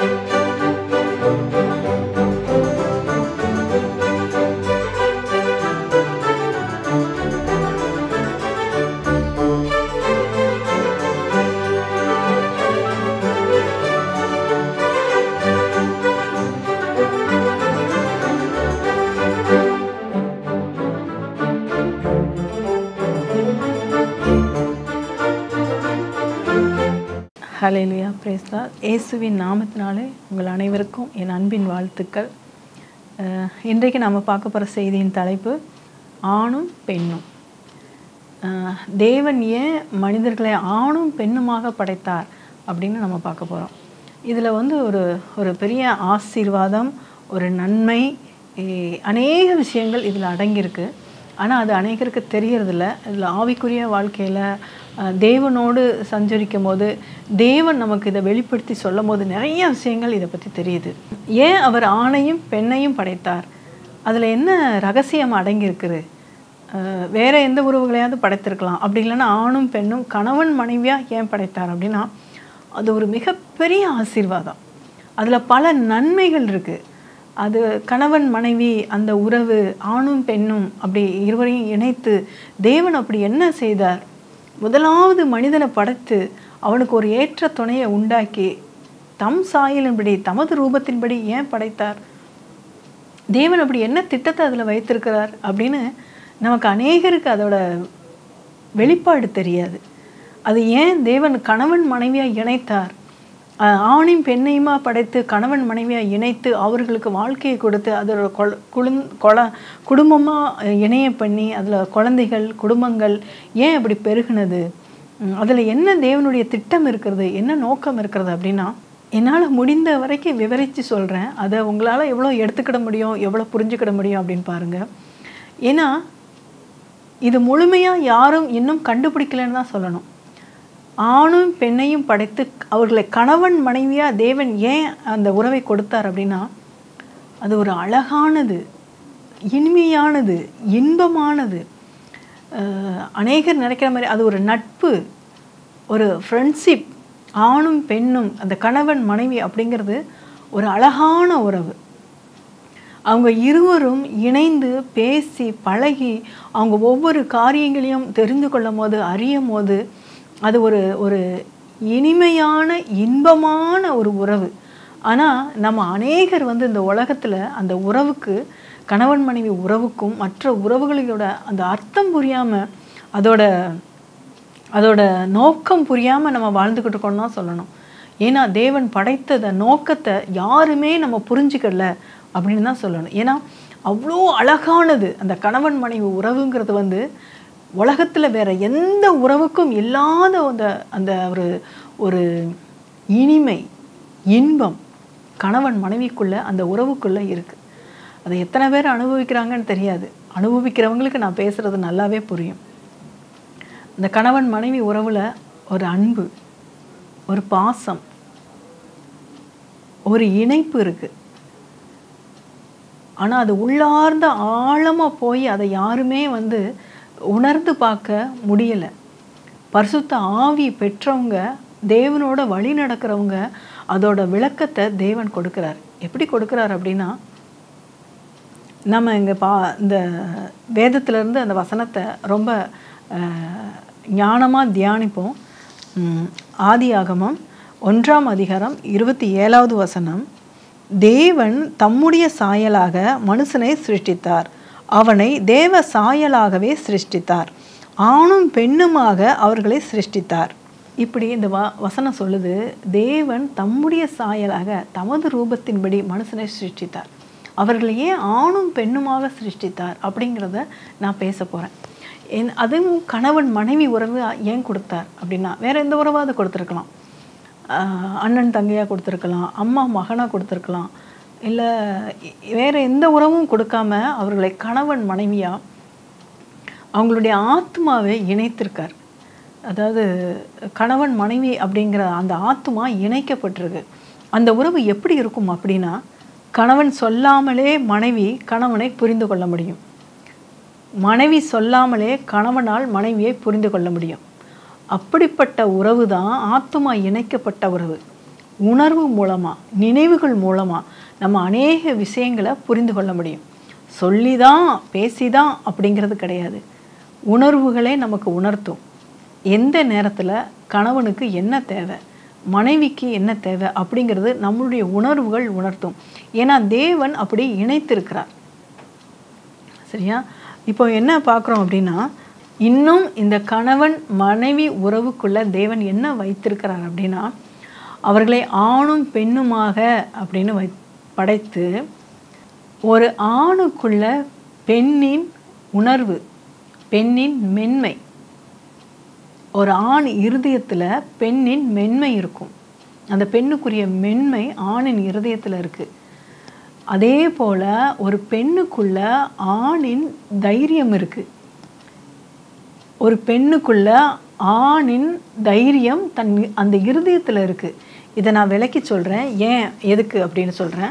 ஹalleluya praise God இயேசுவின் நாமத்தினாலே உங்கள் அனைவருக்கும் என் அன்பின் வாழ்த்துக்கள் அஹ், இன்றைக்கு நம்ம பார்க்க போகிற செய்தியின் தலைப்பு ஆணும் பெண்ணும் அஹ், தேவன் ஏன் மனிதர்களை ஆணும் பெண்ணுமாக படைத்தார் அப்படின்னு நம்ம பார்க்க போகிறோம் இதில் வந்து ஒரு ஒரு பெரிய ஆசீர்வாதம் ஒரு நன்மை eh, அநேக விஷயங்கள் இதில் அடங்கியிருக்கு ஆனால் அது அநேகருக்கு தெரியறதில்ல இதில் ஆவிக்குரிய வாழ்க்கையில் தேவனோடு சஞ்சரிக்கும் போது தேவன் நமக்கு இதை வெளிப்படுத்தி சொல்லும் போது நிறைய விஷயங்கள் இதை பற்றி தெரியுது ஏன் அவர் ஆணையும் பெண்ணையும் படைத்தார் அதில் என்ன ரகசியம் அடங்கியிருக்குது அஹ் வேற எந்த உறவுகளையாவது படைத்திருக்கலாம் அப்படி இல்லைன்னா ஆணும் பெண்ணும் கணவன் மனைவியாக ஏன் படைத்தார் அப்படின்னா அது ஒரு மிகப்பெரிய ஆசீர்வாதம் அதில் பல நன்மைகள் இருக்குது அது கணவன் மனைவி அந்த உறவு ஆணும் பெண்ணும் அப்படி இருவரையும் இணைத்து தேவன் அப்படி என்ன செய்தார் முதலாவது மனிதனை படைத்து அவனுக்கு ஒரு ஏற்ற துணையை உண்டாக்கி தம் சாயலின்படி தமது ரூபத்தின்படி ஏன் படைத்தார் தேவன் அப்படி என்ன திட்டத்தை அதில் வைத்திருக்கிறார் அப்படின்னு நமக்கு அநேகருக்கு அதோட வெளிப்பாடு தெரியாது அது ஏன் தேவன் கணவன் மனைவியாக இணைத்தார் ஆஹ் ஆணையும் பெண்ணையுமா படைத்து கணவன் மனைவியாக இணைத்து அவர்களுக்கு வாழ்க்கையை கொடுத்து அதோட கொல குழுந் கொல குடும்பமாக இணைய பண்ணி அதில் குழந்தைகள் குடும்பங்கள் ஏன் அப்படி பெருகுனது அதில் என்ன தேவனுடைய திட்டம் இருக்கிறது என்ன நோக்கம் இருக்கிறது அப்படின்னா என்னால் முடிந்த வரைக்கும் விவரித்து சொல்கிறேன் அதை உங்களால் எவ்வளோ எடுத்துக்கிட முடியும் எவ்வளோ புரிஞ்சுக்கிட முடியும் அப்படின்னு பாருங்கள் ஏன்னா இது முழுமையாக யாரும் இன்னும் கண்டுபிடிக்கலன்னு தான் சொல்லணும் ஆணும் பெண்ணையும் படைத்து அவர்களை கணவன் மனைவியாக தேவன் ஏன் அந்த உறவை கொடுத்தார் அப்படின்னா அது ஒரு அழகானது இனிமையானது இன்பமானது அஹ், அநேகர் நினைக்கிற மாதிரி அது ஒரு நட்பு ஒரு ஃப்ரெண்ட்ஷிப் ஆணும் பெண்ணும் அந்த கணவன் மனைவி அப்படிங்கிறது ஒரு அழகான உறவு அவங்க இருவரும் இணைந்து பேசி பழகி அவங்க ஒவ்வொரு காரியங்களையும் தெரிந்து கொள்ளும் போது அறியும் போது அது ஒரு ஒரு இனிமையான இன்பமான ஒரு உறவு ஆனால் நம்ம அநேகர் வந்து இந்த உலகத்தில் அந்த உறவுக்கு கணவன் மனைவி உறவுக்கும் மற்ற உறவுகளோட அந்த அர்த்தம் புரியாமல் அதோட அதோட நோக்கம் புரியாமல் நம்ம வாழ்ந்துக்கிட்டு இருக்கோம்னு தான் சொல்லணும் ஏன்னா தேவன் படைத்தத நோக்கத்தை யாருமே நம்ம புரிஞ்சுக்கல அப்படின்னு தான் சொல்லணும் ஏன்னா அவ்வளோ அழகானது அந்த கணவன் மனைவி உறவுங்கிறது வந்து உலகத்தில் வேற எந்த உறவுக்கும் இல்லாத அந்த அந்த ஒரு ஒரு இனிமை இன்பம் கணவன் மனைவிக்குள்ள அந்த உறவுக்குள்ளே இருக்குது அதை எத்தனை பேர் அனுபவிக்கிறாங்கன்னு தெரியாது அனுபவிக்கிறவங்களுக்கு நான் பேசுகிறது நல்லாவே புரியும் இந்த கணவன் மனைவி உறவில் ஒரு அன்பு ஒரு பாசம் ஒரு இணைப்பு இருக்கு ஆனால் அது உள்ளார்ந்த ஆழமாக போய் அதை யாருமே வந்து உணர்ந்து பார்க்க முடியலை பரிசுத்த ஆவி பெற்றவங்க தேவனோட வழி நடக்கிறவங்க அதோட விளக்கத்தை தேவன் கொடுக்கிறார் எப்படி கொடுக்கிறார் அப்படின்னா நம்ம இங்கே பா இந்த வேதத்திலேருந்து அந்த வசனத்தை ரொம்ப ஞானமாக தியானிப்போம் உம், ஆதி ஆகமம் ஒன்றாம் அதிகாரம் இருபத்தி ஏழாவது வசனம் தேவன் தம்முடைய சாயலாக மனுஷனை சிருஷ்டித்தார் அவனை தேவ சாயலாகவே சிருஷ்டித்தார் ஆணும் பெண்ணுமாக அவர்களை சிருஷ்டித்தார் இப்படி இந்த வ வசனம் சொல்லுது தேவன் தம்முடைய சாயலாக தமது ரூபத்தின்படி மனுஷனை சிருஷ்டித்தார் அவர்களை ஏன் ஆணும் பெண்ணுமாக சிருஷ்டித்தார் அப்படிங்கிறத நான் பேச போகிறேன் என் அதுவும் கணவன் மனைவி உறவு ஏன் கொடுத்தார் அப்படின்னா வேற எந்த உறவாவது கொடுத்துருக்கலாம் ஆஹ் அண்ணன் தங்கையாக கொடுத்துருக்கலாம் அம்மா மகனாக கொடுத்துருக்கலாம் இல்லை வேற எந்த உறவும் கொடுக்காம அவர்களை கணவன் மனைவியாக அவங்களுடைய ஆத்மாவை இணைத்திருக்கார் அதாவது கணவன் மனைவி அப்படிங்கிற அந்த ஆத்மா இணைக்கப்பட்டிருக்கு அந்த உறவு எப்படி இருக்கும் அப்படின்னா கணவன் சொல்லாமலே மனைவி கணவனை புரிந்து கொள்ள முடியும் மனைவி சொல்லாமலே கணவனால் மனைவியை புரிந்து கொள்ள முடியும் அப்படிப்பட்ட உறவு தான் ஆத்மா இணைக்கப்பட்ட உறவு உணர்வு மூலமாக நினைவுகள் மூலமாக நம்ம அநேக விஷயங்களை புரிந்து கொள்ள முடியும் சொல்லி தான் பேசி தான் அப்படிங்கிறது கிடையாது உணர்வுகளே நமக்கு உணர்த்தும் எந்த நேரத்தில் கணவனுக்கு என்ன தேவை மனைவிக்கு என்ன தேவை அப்படிங்கிறது நம்மளுடைய உணர்வுகள் உணர்த்தும் ஏன்னா தேவன் அப்படி இணைத்திருக்கிறார் சரியா இப்போ என்ன பார்க்குறோம் அப்படின்னா இன்னும் இந்த கணவன் மனைவி உறவுக்குள்ள தேவன் என்ன வைத்திருக்கிறார் அப்படின்னா அவர்களை ஆணும் பெண்ணுமாக அப்படின்னு வை படைத்து ஒரு ஆணுக்குள்ள பெண்ணின் உணர்வு பெண்ணின் மென்மை ஒரு ஆண் இருதயத்தில் பெண்ணின் மென்மை இருக்கும் அந்த பெண்ணுக்குரிய மென்மை ஆணின் இருதயத்தில் இருக்குது அதே போல் ஒரு பெண்ணுக்குள்ள ஆணின் தைரியம் இருக்குது ஒரு பெண்ணுக்குள்ள ஆணின் தைரியம் தன் அந்த இருதயத்தில் இருக்குது இதை நான் விளக்கி சொல்கிறேன் ஏன் எதுக்கு அப்படின்னு சொல்கிறேன்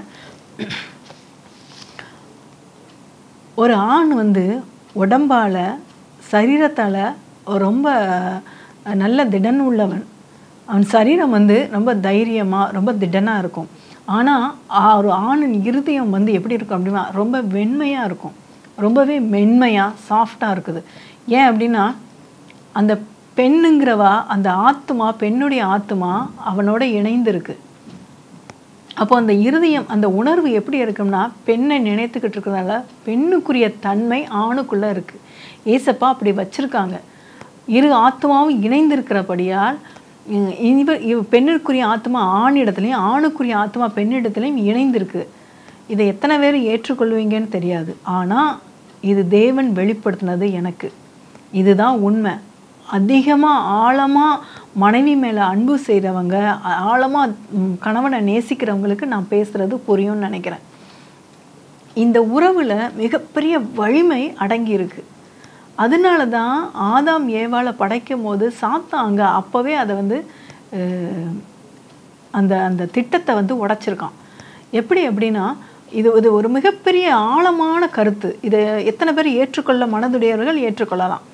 ஒரு ஆண் வந்து உடம்பால் சரீரத்தால் ரொம்ப நல்ல திடன் உள்ளவன் அவன் சரீரம் வந்து ரொம்ப தைரியமாக ரொம்ப திடனாக இருக்கும் ஆனால் ஒரு ஆணின் இருதயம் வந்து எப்படி இருக்கும் அப்படின்னா ரொம்ப வெண்மையாக இருக்கும் ரொம்பவே மென்மையாக சாஃப்டாக இருக்குது ஏன் அப்படின்னா அந்த பெண்ணுங்கிறவா அந்த ஆத்மா பெண்ணுடைய ஆத்மா அவனோட இணைந்திருக்கு அப்போ அந்த இருதயம் அந்த உணர்வு எப்படி இருக்கும்னா பெண்ணை நினைத்துக்கிட்டு இருக்கிறதால பெண்ணுக்குரிய தன்மை ஆணுக்குள்ளே இருக்குது ஏசப்பா அப்படி வச்சுருக்காங்க இரு ஆத்மாவும் இணைந்திருக்கிறபடியால் இவ இவ பெண்ணுக்குரிய ஆத்மா ஆணிடத்துலையும் ஆணுக்குரிய ஆத்மா பெண்ணிடத்துலையும் இணைந்திருக்கு இதை எத்தனை பேர் ஏற்றுக்கொள்வீங்கன்னு தெரியாது ஆனால் இது தேவன் வெளிப்படுத்தினது எனக்கு இதுதான் உண்மை அதிகமாக ஆழமாக மனைவி மேலே அன்பு செய்கிறவங்க ஆழமாக கணவனை நேசிக்கிறவங்களுக்கு நான் பேசுகிறது புரியும்னு நினைக்கிறேன் இந்த உறவில் மிகப்பெரிய வலிமை அடங்கி இருக்கு அதனால தான் ஆதாம் ஏவாளை படைக்கும் போது சாத்தாங்க அப்போவே அதை வந்து அந்த அந்த திட்டத்தை வந்து உடைச்சிருக்கான் எப்படி அப்படின்னா இது இது ஒரு மிகப்பெரிய ஆழமான கருத்து இதை எத்தனை பேர் ஏற்றுக்கொள்ள மனதுடையவர்கள் ஏற்றுக்கொள்ளலாம்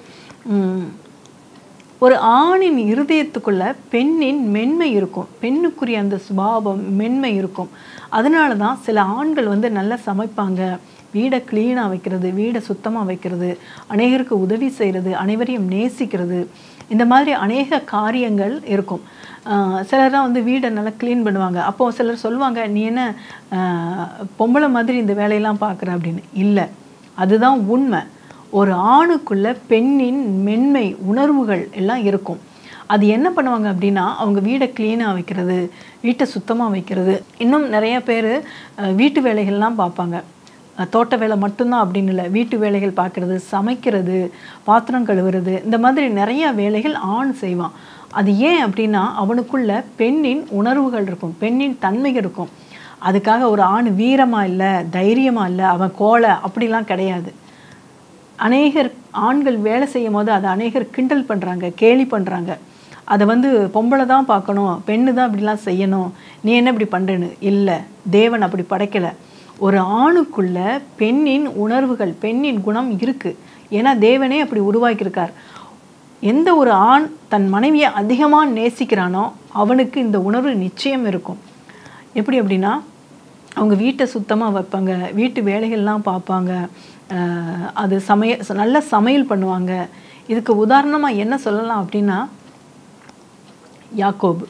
ஒரு ஆணின் இருதயத்துக்குள்ள பெண்ணின் மென்மை இருக்கும் பெண்ணுக்குரிய அந்த சுபாவம் மென்மை இருக்கும் அதனால தான் சில ஆண்கள் வந்து நல்லா சமைப்பாங்க வீடை க்ளீனாக வைக்கிறது வீடை சுத்தமாக வைக்கிறது அநேகருக்கு உதவி செய்கிறது அனைவரையும் நேசிக்கிறது இந்த மாதிரி அநேக காரியங்கள் இருக்கும் சிலர்லாம் வந்து வீடை நல்லா க்ளீன் பண்ணுவாங்க அப்போது சிலர் சொல்லுவாங்க நீ என்ன பொம்பளை மாதிரி இந்த வேலையெல்லாம் பார்க்குற அப்படின்னு இல்லை அதுதான் உண்மை ஒரு ஆணுக்குள்ள பெண்ணின் மென்மை உணர்வுகள் எல்லாம் இருக்கும் அது என்ன பண்ணுவாங்க அப்படின்னா அவங்க வீடை க்ளீனாக வைக்கிறது வீட்டை சுத்தமாக வைக்கிறது இன்னும் நிறைய பேர் வீட்டு வேலைகள்லாம் பார்ப்பாங்க தோட்ட வேலை மட்டும்தான் அப்படின்னு இல்லை வீட்டு வேலைகள் பார்க்குறது சமைக்கிறது பாத்திரம் கழுவுறது இந்த மாதிரி நிறைய வேலைகள் ஆண் செய்வான் அது ஏன் அப்படின்னா அவனுக்குள்ள பெண்ணின் உணர்வுகள் இருக்கும் பெண்ணின் தன்மை இருக்கும் அதுக்காக ஒரு ஆண் வீரமாக இல்லை தைரியமாக இல்லை அவன் கோலை அப்படிலாம் கிடையாது அநேகர் ஆண்கள் வேலை செய்யும் போது அதை அநேகர் கிண்டல் பண்ணுறாங்க கேலி பண்ணுறாங்க அதை வந்து பொம்பளை தான் பார்க்கணும் பெண்ணு தான் இப்படிலாம் செய்யணும் நீ என்ன இப்படி பண்ணுறேன்னு இல்லை தேவன் அப்படி படைக்கலை ஒரு ஆணுக்குள்ள பெண்ணின் உணர்வுகள் பெண்ணின் குணம் இருக்குது ஏன்னா தேவனே அப்படி உருவாக்கியிருக்கார் எந்த ஒரு ஆண் தன் மனைவியை அதிகமாக நேசிக்கிறானோ அவனுக்கு இந்த உணர்வு நிச்சயம் இருக்கும் எப்படி அப்படின்னா அவங்க வீட்டை சுத்தமாக வைப்பாங்க வீட்டு வேலைகள்லாம் பார்ப்பாங்க அது சமைய நல்ல சமையல் பண்ணுவாங்க இதுக்கு உதாரணமாக என்ன சொல்லலாம் அப்படின்னா யாக்கோபு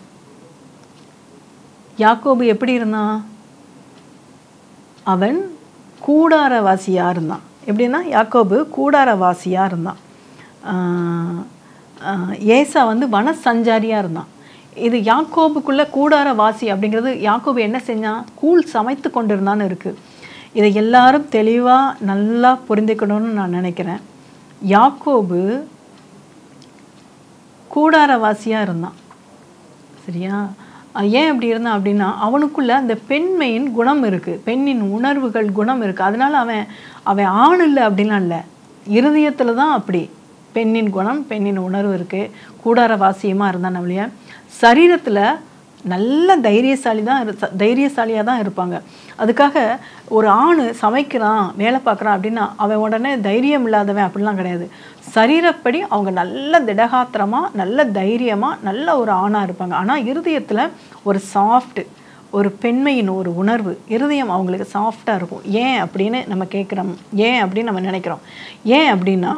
யாக்கோபு எப்படி இருந்தான் அவன் கூடாரவாசியாக இருந்தான் எப்படின்னா யாக்கோபு கூடாரவாசியாக இருந்தான் ஏசா வந்து வனசஞ்சாரியாக இருந்தான் இது யாக்கோபுக்குள்ளே கூடாரவாசி அப்படிங்கிறது யாக்கோபு என்ன செஞ்சான் கூழ் சமைத்து கொண்டிருந்தான்னு இருக்குது இதை எல்லாரும் தெளிவாக நல்லா புரிந்துக்கணும்னு நான் நினைக்கிறேன் யாக்கோபு கூடாரவாசியாக இருந்தான் சரியா ஏன் அப்படி இருந்தான் அப்படின்னா அவனுக்குள்ள அந்த பெண்மையின் குணம் இருக்குது பெண்ணின் உணர்வுகள் குணம் இருக்குது அதனால அவன் அவன் ஆண் இல்லை அப்படிலாம் இல்லை இருதயத்தில் தான் அப்படி பெண்ணின் குணம் பெண்ணின் உணர்வு இருக்குது கூடார வாசியமாக இருந்தான் நம்மளைய சரீரத்தில் நல்ல தைரியசாலி தான் இரு தைரியசாலியாக தான் இருப்பாங்க அதுக்காக ஒரு ஆண் சமைக்கிறான் வேலை பார்க்குறான் அப்படின்னா அவன் உடனே தைரியம் இல்லாதவன் அப்படிலாம் கிடையாது சரீரப்படி அவங்க நல்ல திடகாத்திரமாக நல்ல தைரியமாக நல்ல ஒரு ஆணாக இருப்பாங்க ஆனால் இருதயத்தில் ஒரு சாஃப்ட் ஒரு பெண்மையின் ஒரு உணர்வு இருதயம் அவங்களுக்கு சாஃப்டாக இருக்கும் ஏன் அப்படின்னு நம்ம கேட்குறோம் ஏன் அப்படின்னு நம்ம நினைக்கிறோம் ஏன் அப்படின்னா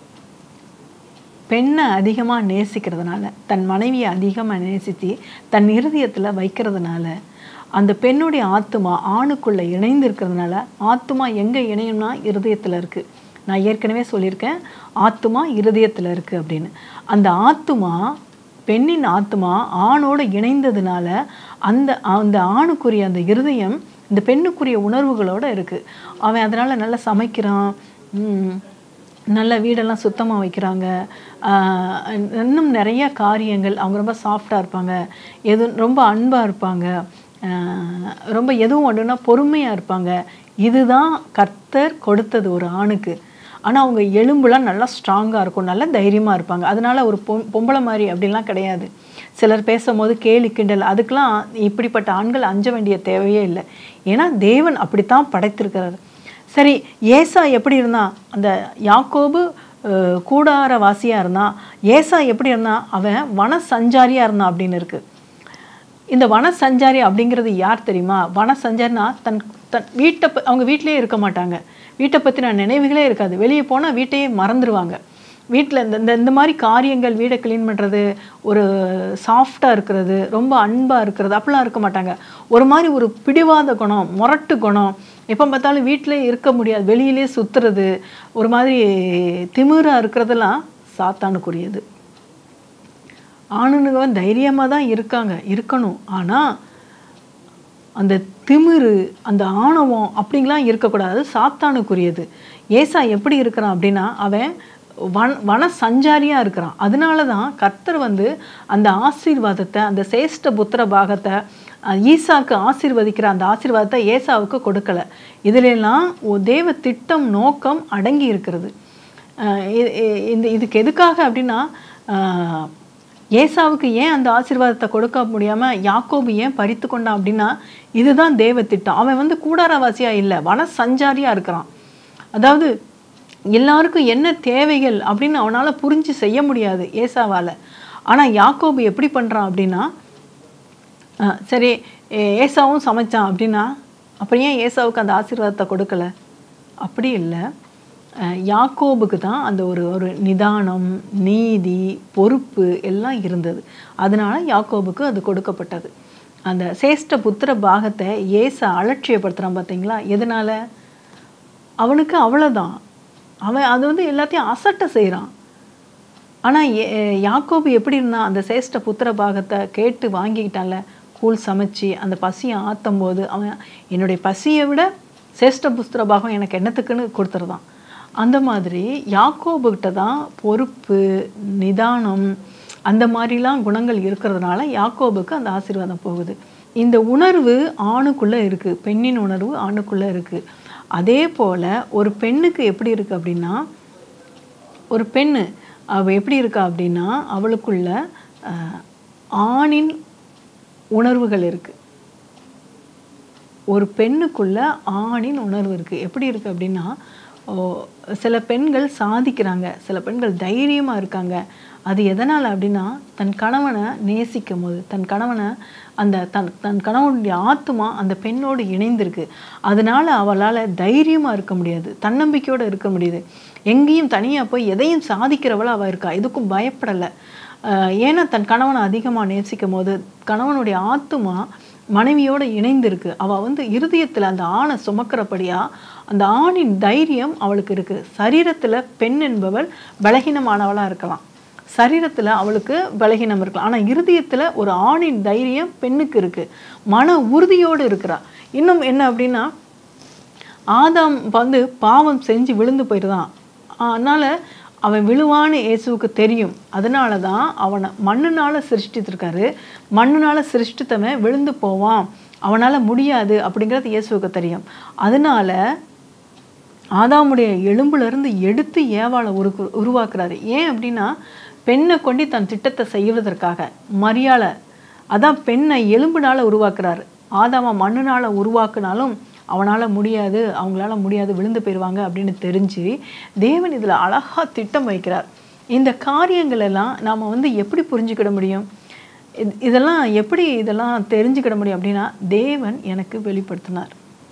பெண்ணை அதிகமாக நேசிக்கிறதுனால தன் மனைவியை அதிகமாக நேசித்து தன் இருதயத்தில் வைக்கிறதுனால அந்த பெண்ணுடைய ஆத்துமா ஆணுக்குள்ளே இணைந்து இருக்கிறதுனால ஆத்துமா எங்கே இணையும்னா இருதயத்தில் இருக்குது நான் ஏற்கனவே சொல்லியிருக்கேன் ஆத்துமா இருதயத்தில் இருக்குது அப்படின்னு அந்த ஆத்துமா பெண்ணின் ஆத்மா ஆணோடு இணைந்ததுனால அந்த அந்த ஆணுக்குரிய அந்த இருதயம் இந்த பெண்ணுக்குரிய உணர்வுகளோடு இருக்குது அவன் அதனால் நல்லா சமைக்கிறான் உம், நல்ல வீடெல்லாம் சுத்தமாக வைக்கிறாங்க ஆஹ் இன்னும் நிறைய காரியங்கள் அவங்க ரொம்ப சாஃப்டாக இருப்பாங்க எது ரொம்ப அன்பாக இருப்பாங்க ஆஹ் ரொம்ப எதுவும் ஒன்றுனா பொறுமையாக இருப்பாங்க இதுதான் கர்த்தர் கொடுத்தது ஒரு ஆணுக்கு ஆனால் அவங்க எலும்புலாம் நல்லா ஸ்ட்ராங்காக இருக்கும் நல்லா தைரியமாக இருப்பாங்க அதனால ஒரு பொ பொம்பளை மாதிரி அப்படிலாம் கிடையாது சிலர் பேசும்போது கேலி கிண்டல் அதுக்கெலாம் இப்படிப்பட்ட ஆண்கள் அஞ்ச வேண்டிய தேவையே இல்லை ஏன்னா தேவன் அப்படித்தான் படைத்திருக்கிறார் சரி ஏசா எப்படி இருந்தான் அந்த யாக்கோபு அஹ், கூடார வாசியாக இருந்தான் ஏசா எப்படி இருந்தான் அவன் வன சஞ்சாரியாக இருந்தான் அப்படின்னு இருக்கு இந்த வன சஞ்சாரி அப்படிங்கிறது யார் தெரியுமா வன சஞ்சாரினா தன் தன் வீட்டை ப- அவங்க வீட்டிலேயே இருக்க மாட்டாங்க வீட்டை பற்றின நினைவுகளே இருக்காது வெளியே போனால் வீட்டையே மறந்துடுவாங்க வீட்டில் இந்த இந்த இந்த மாதிரி காரியங்கள் வீடை க்ளீன் பண்ணுறது ஒரு சாஃப்டாக இருக்கிறது ரொம்ப அன்பாக இருக்கிறது அப்படிலாம் இருக்க மாட்டாங்க ஒரு மாதிரி ஒரு பிடிவாத குணம் முரட்டு குணம் எப்போ பார்த்தாலும் வீட்டிலே இருக்க முடியாது வெளியிலே சுற்றுறது ஒரு மாதிரி திமிராக இருக்கிறதெல்லாம் சாத்தானுக்குரியது ஆணுங்க தைரியமாக தான் இருக்காங்க இருக்கணும் ஆனால் அந்த திமிரு அந்த ஆணவம் அப்படிங்கலாம் இருக்கக்கூடாது அது சாத்தானுக்குரியது ஏசா எப்படி இருக்கிறான் அப்படின்னா அவன் வன வன சஞ்சாரியாக இருக்கிறான் அதனால தான் கர்த்தர் வந்து அந்த ஆசீர்வாதத்தை அந்த சேஷ்ட புத்திர பாகத்தை அஹ், ஈசாக்கு ஆசீர்வதிக்கிற அந்த ஆசீர்வாதத்தை ஏசாவுக்கு கொடுக்கல இதிலெல்லாம் ஒரு தேவ திட்டம் நோக்கம் அடங்கி இருக்கிறது அஹ் இ- இ- இந்த இதுக்கு எதுக்காக அப்படின்னா அஹ், ஏசாவுக்கு ஏன் அந்த ஆசீர்வாதத்தை கொடுக்க முடியாமல் யாக்கோபு ஏன் பறித்து கொண்டான் அப்படின்னா இதுதான் தேவ திட்டம் அவன் வந்து கூடாரவாசியாக இல்லை வன சஞ்சாரியாக இருக்கிறான் அதாவது எல்லாருக்கும் என்ன தேவைகள் அப்படின்னு அவனால் புரிஞ்சு செய்ய முடியாது ஏசாவால் ஆனால் யாக்கோபு எப்படி பண்ணுறான் அப்படின்னா ஆ, சரி ஏ- ஏசாவும் சமைச்சான் அப்படின்னா அப்புறம் ஏன் ஏசாவுக்கு அந்த ஆசீர்வாதத்தை கொடுக்கல அப்படி இல்லை அஹ், யாக்கோபுக்கு தான் அந்த ஒரு ஒரு நிதானம் நீதி பொறுப்பு எல்லாம் இருந்தது அதனால யாக்கோபுக்கு அது கொடுக்கப்பட்டது அந்த சேஷ்ட புத்திர பாகத்தை ஏசா அலட்சியப்படுத்துகிறான் பார்த்தீங்களா எதனால அவனுக்கு அவ்வளோதான் அவன் அது வந்து எல்லாத்தையும் அசட்டை செய்கிறான் ஆனால் யாக்கோபு எப்படி இருந்தான் அந்த சேஷ்ட புத்திர பாகத்தை கேட்டு வாங்கிக்கிட்டான்ல கூழ் சமைச்சு அந்த பசியை ஆற்றும் போது அவன் என்னுடைய பசியை விட சேஷ்ட புத்திர பாகம் எனக்கு என்னத்துக்குன்னு கொடுத்துருதான் அந்த மாதிரி யாக்கோபுக்கிட்ட தான் பொறுப்பு நிதானம் அந்த மாதிரிலாம் குணங்கள் இருக்கிறதுனால யாக்கோபுக்கு அந்த ஆசீர்வாதம் போகுது இந்த உணர்வு ஆணுக்குள்ளே இருக்குது பெண்ணின் உணர்வு ஆணுக்குள்ளே இருக்குது அதே போல் ஒரு பெண்ணுக்கு எப்படி இருக்குது அப்படின்னா ஒரு பெண்ணு அவள் எப்படி இருக்கா அப்படின்னா அவளுக்குள்ள அஹ், ஆணின் உணர்வுகள் இருக்கு ஒரு பெண்ணுக்குள்ள ஆணின் உணர்வு இருக்கு எப்படி இருக்கு அப்படின்னா ஓ, சில பெண்கள் சாதிக்கிறாங்க சில பெண்கள் தைரியமா இருக்காங்க அது எதனால் அப்படின்னா தன் கணவனை நேசிக்கும் போது தன் கணவனை அந்த தன் தன் கணவனுடைய ஆத்துமா அந்த பெண்ணோடு இணைந்திருக்கு அதனால அவளால் தைரியமாக இருக்க முடியாது தன்னம்பிக்கையோடு இருக்க முடியுது எங்கேயும் தனியாக போய் எதையும் சாதிக்கிறவளா அவள் இருக்கா எதுக்கும் பயப்படலை ஆஹ் ஏன்னா தன் கணவனை அதிகமாக நேசிக்கும் போது கணவனுடைய ஆத்துமா மனைவியோடு இணைந்திருக்கு அவள் வந்து இருதயத்தில் அந்த ஆணை சுமக்கிறபடியா அந்த ஆணின் தைரியம் அவளுக்கு இருக்குது சரீரத்தில் பெண் என்பவள் பலகீனமானவளாக இருக்கலாம் சரீரத்தில் அவளுக்கு பலகீனம் இருக்கலாம் ஆனால் இருதயத்தில் ஒரு ஆணின் தைரியம் பெண்ணுக்கு இருக்குது மன உறுதியோடு இருக்கிறா இன்னும் என்ன அப்படின்னா ஆதாம் வந்து பாவம் செஞ்சு விழுந்து போயிடுதான் அதனால் அவன் விழுவான்னு இயேசுவுக்கு தெரியும் அதனால தான் அவனை மண்ணுனால சிருஷ்டித்திருக்காரு மண்ணுனால சிருஷ்டித்தவன் விழுந்து போவான் அவனால் முடியாது அப்படிங்கிறது இயேசுவுக்கு தெரியும் அதனால ஆதாமுடைய எலும்புலேருந்து எடுத்து ஏவாளை உரு உருவாக்குறாரு ஏன் அப்படின்னா பெண்ணை கொண்டு தன் திட்டத்தை செய்வதற்காக மரியாளை அதான் பெண்ணை எலும்புனால உருவாக்குறாரு ஆதாம மண்ணுனால உருவாக்குனாலும் அவனால் முடியாது அவங்களால முடியாது விழுந்து போயிடுவாங்க அப்படின்னு தெரிஞ்சு தேவன் இதில் அழகாக திட்டம் வைக்கிறார் இந்த காரியங்கள் எல்லாம் நாம் வந்து எப்படி புரிஞ்சுக்கிட முடியும் இது- இதெல்லாம் எப்படி இதெல்லாம் தெரிஞ்சுக்கிட முடியும் அப்படின்னா தேவன் எனக்கு வெளிப்படுத்தினார்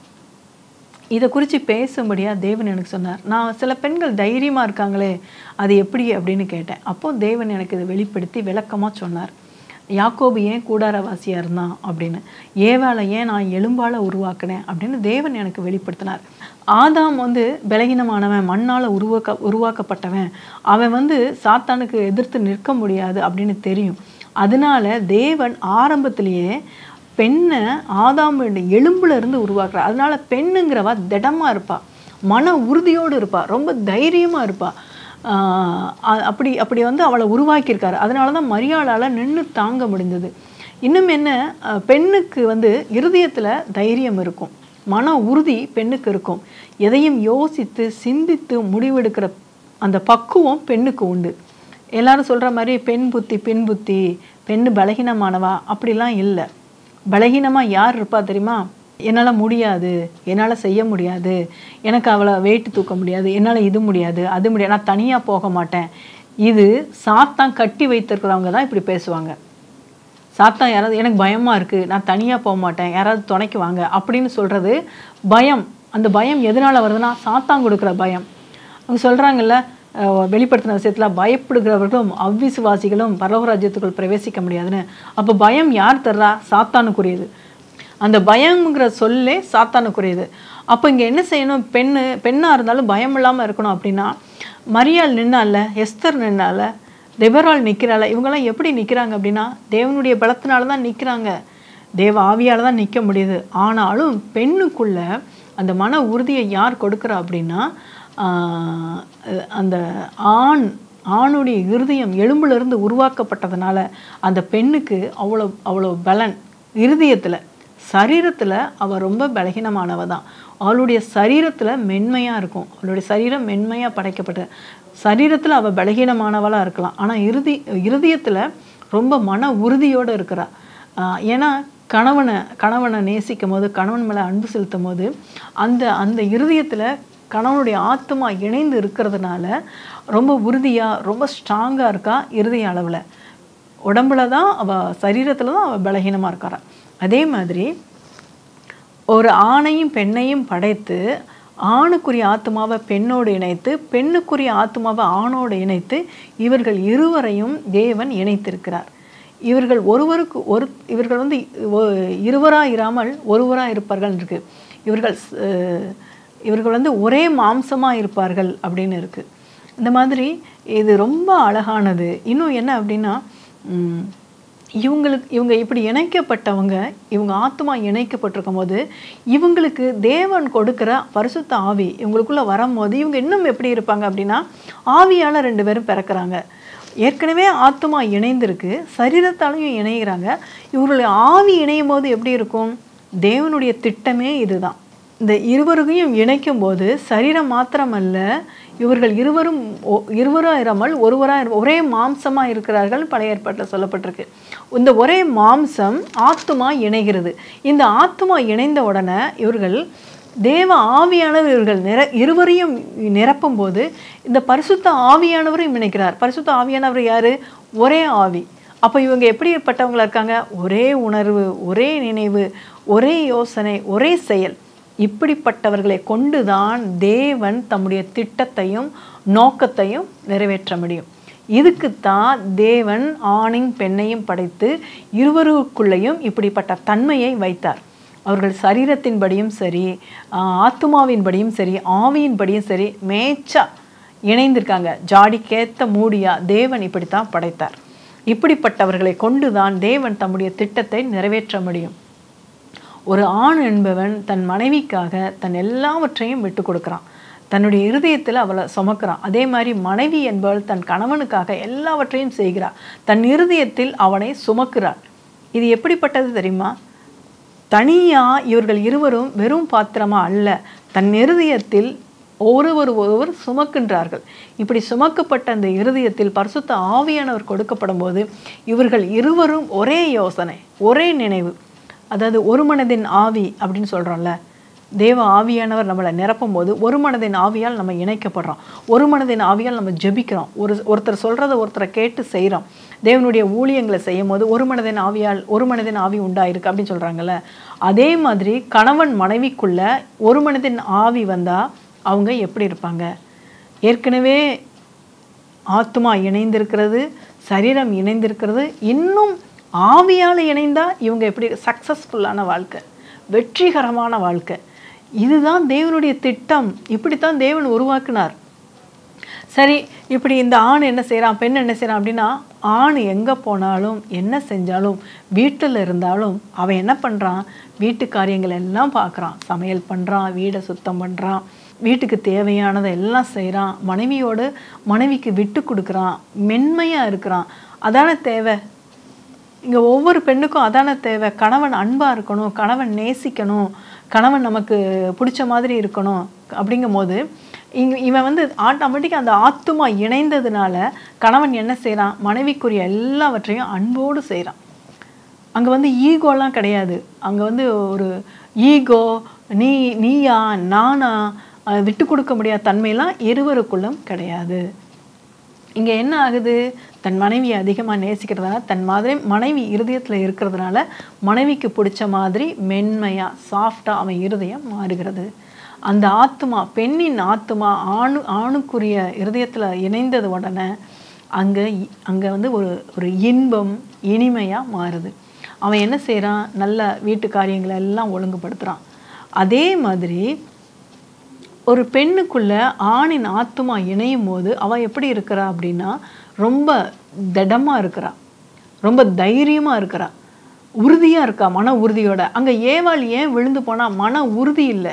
இதை குறித்து பேசும்படியாக தேவன் எனக்கு சொன்னார் நான் சில பெண்கள் தைரியமாக இருக்காங்களே அது எப்படி அப்படின்னு கேட்டேன் அப்போ தேவன் எனக்கு இதை வெளிப்படுத்தி விளக்கமாக சொன்னார் யாக்கோபு ஏன் கூடாரவாசியாக இருந்தான் அப்படின்னு ஏவாளை ஏன் நான் எலும்பால் உருவாக்கினேன் அப்படின்னு தேவன் எனக்கு வெளிப்படுத்தினார் ஆதாம் வந்து பலகீனமானவன் மண்ணால் உருவாக்க உருவாக்கப்பட்டவன் அவன் வந்து சாத்தானுக்கு எதிர்த்து நிற்க முடியாது அப்படின்னு தெரியும் அதனால தேவன் ஆரம்பத்திலேயே பெண்ணை ஆதாம் எலும்புல இருந்து உருவாக்குறா அதனால பெண்ணுங்கிறவா திடமா இருப்பா மன உறுதியோடு இருப்பா ரொம்ப தைரியமா இருப்பா ஆஹ் அ- அப்படி அப்படி வந்து அவளை உருவாக்கியிருக்காரு அதனால தான் மரியாளால் நின்று தாங்க முடிந்தது இன்னும் என்ன அஹ் பெண்ணுக்கு வந்து இருதயத்துல தைரியம் இருக்கும் மன உறுதி பெண்ணுக்கு இருக்கும் எதையும் யோசித்து சிந்தித்து முடிவெடுக்கிற அந்த பக்குவம் பெண்ணுக்கு உண்டு எல்லாரும் சொல்ற மாதிரி பெண் புத்தி பெண் புத்தி பெண்ணு பலகீனமானவா அப்படிலாம் இல்லை பலகீனமா யார் இருப்பா தெரியுமா என்னால் முடியாது என்னால் செய்ய முடியாது எனக்கு அவளை வெயிட் தூக்க முடியாது என்னால் இது முடியாது அது முடியாது நான் தனியாக போக மாட்டேன் இது சாத்தான் கட்டி வைத்திருக்கிறவங்க தான் இப்படி பேசுவாங்க சாத்தான் யாராவது எனக்கு பயமா இருக்கு நான் தனியா போக மாட்டேன் யாராவது துணைக்கு வாங்க அப்படின்னு சொல்றது பயம் அந்த பயம் எதனால வருதுன்னா சாத்தான் கொடுக்குற பயம் அவங்க சொல்றாங்கல்ல அஹ், வெளிப்படுத்தின விஷயத்துல பயப்படுகிறவர்களும் அவ்விசுவாசிகளும் பரவராஜ்யத்துக்குள் பிரவேசிக்க முடியாதுன்னு அப்போ பயம் யார் தர்றா சாத்தானுக்குரியது அந்த பயம்ங்கிற சொல்லே சாத்தானுக்குரியது அப்போ இங்கே என்ன செய்யணும் பெண்ணு பெண்ணாக இருந்தாலும் பயம் இல்லாமல் இருக்கணும் அப்படின்னா மரியாள் நின்னால எஸ்தர் நின்னால தெபரால் நிற்கிறாள் இவங்கெல்லாம் எப்படி நிற்கிறாங்க அப்படின்னா தேவனுடைய பலத்தினால தான் நிற்கிறாங்க தேவ ஆவியால் தான் நிற்க முடியுது ஆனாலும் பெண்ணுக்குள்ள அந்த மன உறுதியை யார் கொடுக்குறா அப்படின்னா ஆஹ் அந்த ஆண் ஆணுடைய இருதயம் எலும்புலேருந்து உருவாக்கப்பட்டதுனால அந்த பெண்ணுக்கு அவ்வளோ அவ்வளோ பலன் இருதயத்தில் சரீரத்தில் அவள் ரொம்ப பலகீனமானவ தான் அவளுடைய சரீரத்தில் மென்மையாக இருக்கும் அவளுடைய சரீரம் மென்மையாக படைக்கப்பட்ட சரீரத்தில் அவள் பலகீனமானவளாக இருக்கலாம் ஆனால் இறுதி இருதயத்தில் ரொம்ப மன உறுதியோடு இருக்கிறா ஆஹ் ஏன்னா கணவனை கணவனை நேசிக்கும் போது கணவன் மேலே அன்பு செலுத்தும் போது அந்த அந்த இருதயத்தில் கணவனுடைய ஆத்மா இணைந்து இருக்கிறதுனால ரொம்ப உறுதியாக ரொம்ப ஸ்ட்ராங்காக இருக்கா இருதய அளவில் உடம்புல தான் அவள் சரீரத்தில் தான் அவள் பலகீனமாக இருக்காரா அதே மாதிரி ஒரு ஆணையும் பெண்ணையும் படைத்து ஆணுக்குரிய ஆத்மாவை பெண்ணோடு இணைத்து பெண்ணுக்குரிய ஆத்மாவை ஆணோடு இணைத்து இவர்கள் இருவரையும் தேவன் இணைத்திருக்கிறார் இவர்கள் ஒருவருக்கு ஒரு இவர்கள் வந்து இருவராக இராமல் ஒருவராக இருப்பார்கள் இருக்கு இவர்கள் அஹ், இவர்கள் வந்து ஒரே மாம்சமாக இருப்பார்கள் அப்படின்னு இருக்கு இந்த மாதிரி இது ரொம்ப அழகானது இன்னும் என்ன அப்படின்னா உம், இவங்களுக்கு இவங்க இப்படி இணைக்கப்பட்டவங்க இவங்க ஆத்மா இணைக்கப்பட்டிருக்கும் போது இவங்களுக்கு தேவன் கொடுக்கிற பரிசுத்த ஆவி இவங்களுக்குள்ள வரும்போது இவங்க இன்னும் எப்படி இருப்பாங்க அப்படின்னா ஆவியால ரெண்டு பேரும் பிறக்கிறாங்க ஏற்கனவே ஆத்மா இணைந்திருக்கு சரீரத்தாலையும் இணைகிறாங்க இவங்களுடைய ஆவி இணையும் போது எப்படி இருக்கும் தேவனுடைய திட்டமே இதுதான் இந்த இருவருகையும் இணைக்கும் போது சரீரம் மாத்திரமல்ல இவர்கள் இருவரும் ஒ- இருவராக இராமல் ஒருவராக ஒரே மாம்சமாக இருக்கிறார்கள் பழைய ஏற்பாட்டில் சொல்லப்பட்டிருக்கு இந்த ஒரே மாம்சம் ஆத்துமா இணைகிறது இந்த ஆத்துமா இணைந்த உடனே இவர்கள் தேவ ஆவியானவர் இவர்கள் நிர இருவரையும் நிரப்பும் போது இந்த பரிசுத்த ஆவியானவரையும் இணைக்கிறார் பரிசுத்த ஆவியானவர் யாரு ஒரே ஆவி அப்போ இவங்க எப்படிப்பட்டவங்களா இருக்காங்க ஒரே உணர்வு ஒரே நினைவு ஒரே யோசனை ஒரே செயல் இப்படிப்பட்டவர்களை கொண்டுதான் தேவன் தம்முடைய திட்டத்தையும் நோக்கத்தையும் நிறைவேற்ற முடியும் இதுக்குத்தான் தேவன் ஆணின் பெண்ணையும் படைத்து இருவருக்குள்ளேயும் இப்படிப்பட்ட தன்மையை வைத்தார் அவர்கள் சரீரத்தின்படியும் சரி ஆஹ் ஆத்துமாவின்படியும் சரி ஆவியின்படியும் சரி மேய்ச்சா இணைந்திருக்காங்க ஜாடிக்கேத்த மூடியா தேவன் இப்படித்தான் படைத்தார் இப்படிப்பட்டவர்களை கொண்டுதான் தேவன் தம்முடைய திட்டத்தை நிறைவேற்ற முடியும் ஒரு ஆண் என்பவன் தன் மனைவிக்காக தன் எல்லாவற்றையும் விட்டு கொடுக்குறான் தன்னுடைய இருதயத்தில் அவளை சுமக்கிறான் அதே மாதிரி மனைவி என்பவள் தன் கணவனுக்காக எல்லாவற்றையும் செய்கிறாள் தன் இருதயத்தில் அவனை சுமக்கிறாள் இது எப்படிப்பட்டது தெரியுமா தனியா இவர்கள் இருவரும் வெறும் பாத்திரமா அல்ல தன் இருதயத்தில் ஒருவர் ஒருவர் சுமக்கின்றார்கள் இப்படி சுமக்கப்பட்ட அந்த இருதயத்தில் பரிசுத்த ஆவியானவர் கொடுக்கப்படும் போது இவர்கள் இருவரும் ஒரே யோசனை ஒரே நினைவு அதாவது ஒரு மனதின் ஆவி அப்படின்னு சொல்கிறோம்ல தேவ ஆவியானவர் நம்மளை நிரப்பும் போது ஒரு மனதின் ஆவியால் நம்ம இணைக்கப்படுறோம் ஒரு மனதின் ஆவியால் நம்ம ஜெபிக்கிறோம் ஒரு ஒருத்தர் சொல்கிறத ஒருத்தரை கேட்டு செய்கிறோம் தேவனுடைய ஊழியங்களை செய்யும் போது ஒரு மனதின் ஆவியால் ஒரு மனதின் ஆவி உண்டாயிருக்கு அப்படின்னு சொல்கிறாங்கல்ல அதே மாதிரி கணவன் மனைவிக்குள்ள ஒரு மனதின் ஆவி வந்தால் அவங்க எப்படி இருப்பாங்க ஏற்கனவே ஆத்மா இணைந்திருக்கிறது சரீரம் இணைந்திருக்கிறது இன்னும் ஆவியால் இணைந்தா இவங்க எப்படி சக்ஸஸ்ஃபுல்லான வாழ்க்கை வெற்றிகரமான வாழ்க்கை இதுதான் தேவனுடைய திட்டம் இப்படித்தான் தேவன் உருவாக்கினார் சரி இப்படி இந்த ஆண் என்ன செய்கிறான் பெண் என்ன செய்கிறான் அப்படின்னா ஆண் எங்கே போனாலும் என்ன செஞ்சாலும் வீட்டில் இருந்தாலும் அவன் என்ன பண்ணுறான் வீட்டு காரியங்கள் எல்லாம் பார்க்குறான் சமையல் பண்ணுறான் வீடை சுத்தம் பண்ணுறான் வீட்டுக்கு தேவையானதை எல்லாம் செய்கிறான் மனைவியோடு மனைவிக்கு விட்டு கொடுக்குறான் மென்மையாக இருக்கிறான் அதான தேவை இங்கே ஒவ்வொரு பெண்ணுக்கும் அதான தேவை கணவன் அன்பாக இருக்கணும் கணவன் நேசிக்கணும் கணவன் நமக்கு பிடிச்ச மாதிரி இருக்கணும் அப்படிங்கும்போது இங்க இவன் வந்து ஆட்டோமேட்டிக்காக அந்த ஆத்துமா இணைந்ததுனால கணவன் என்ன செய்கிறான் மனைவிக்குரிய எல்லாவற்றையும் அன்போடு செய்கிறான் அங்கே வந்து ஈகோலாம் கிடையாது அங்கே வந்து ஒரு ஈகோ நீ நீயா நானா அஹ் விட்டு கொடுக்க முடியாத தன்மையெல்லாம் இருவருக்குள்ளும் கிடையாது இங்கே என்ன ஆகுது தன் மனைவியை அதிகமாக நேசிக்கிறதுனால தன் மாதிரி மனைவி இருதயத்தில் இருக்கிறதுனால மனைவிக்கு பிடிச்ச மாதிரி மென்மையாக சாஃப்டாக அவன் இருதயம் மாறுகிறது அந்த ஆத்மா பெண்ணின் ஆத்மா ஆணு ஆணுக்குரிய இருதயத்தில் இணைந்தது உடனே அங்கே அங்கே வந்து ஒரு ஒரு இன்பம் இனிமையாக மாறுது அவன் என்ன செய்கிறான் நல்ல வீட்டு காரியங்களை எல்லாம் ஒழுங்குபடுத்துகிறான் அதே மாதிரி ஒரு பெண்ணுக்குள்ள ஆணின் ஆத்துமா இணையும் போது அவள் எப்படி இருக்கிறா அப்படின்னா ரொம்ப திடமாக இருக்கிறா ரொம்ப தைரியமாக இருக்கிறா உறுதியாக இருக்கா மன உறுதியோட அங்கே ஏவாள் ஏன் விழுந்து போனால் மன உறுதி இல்லை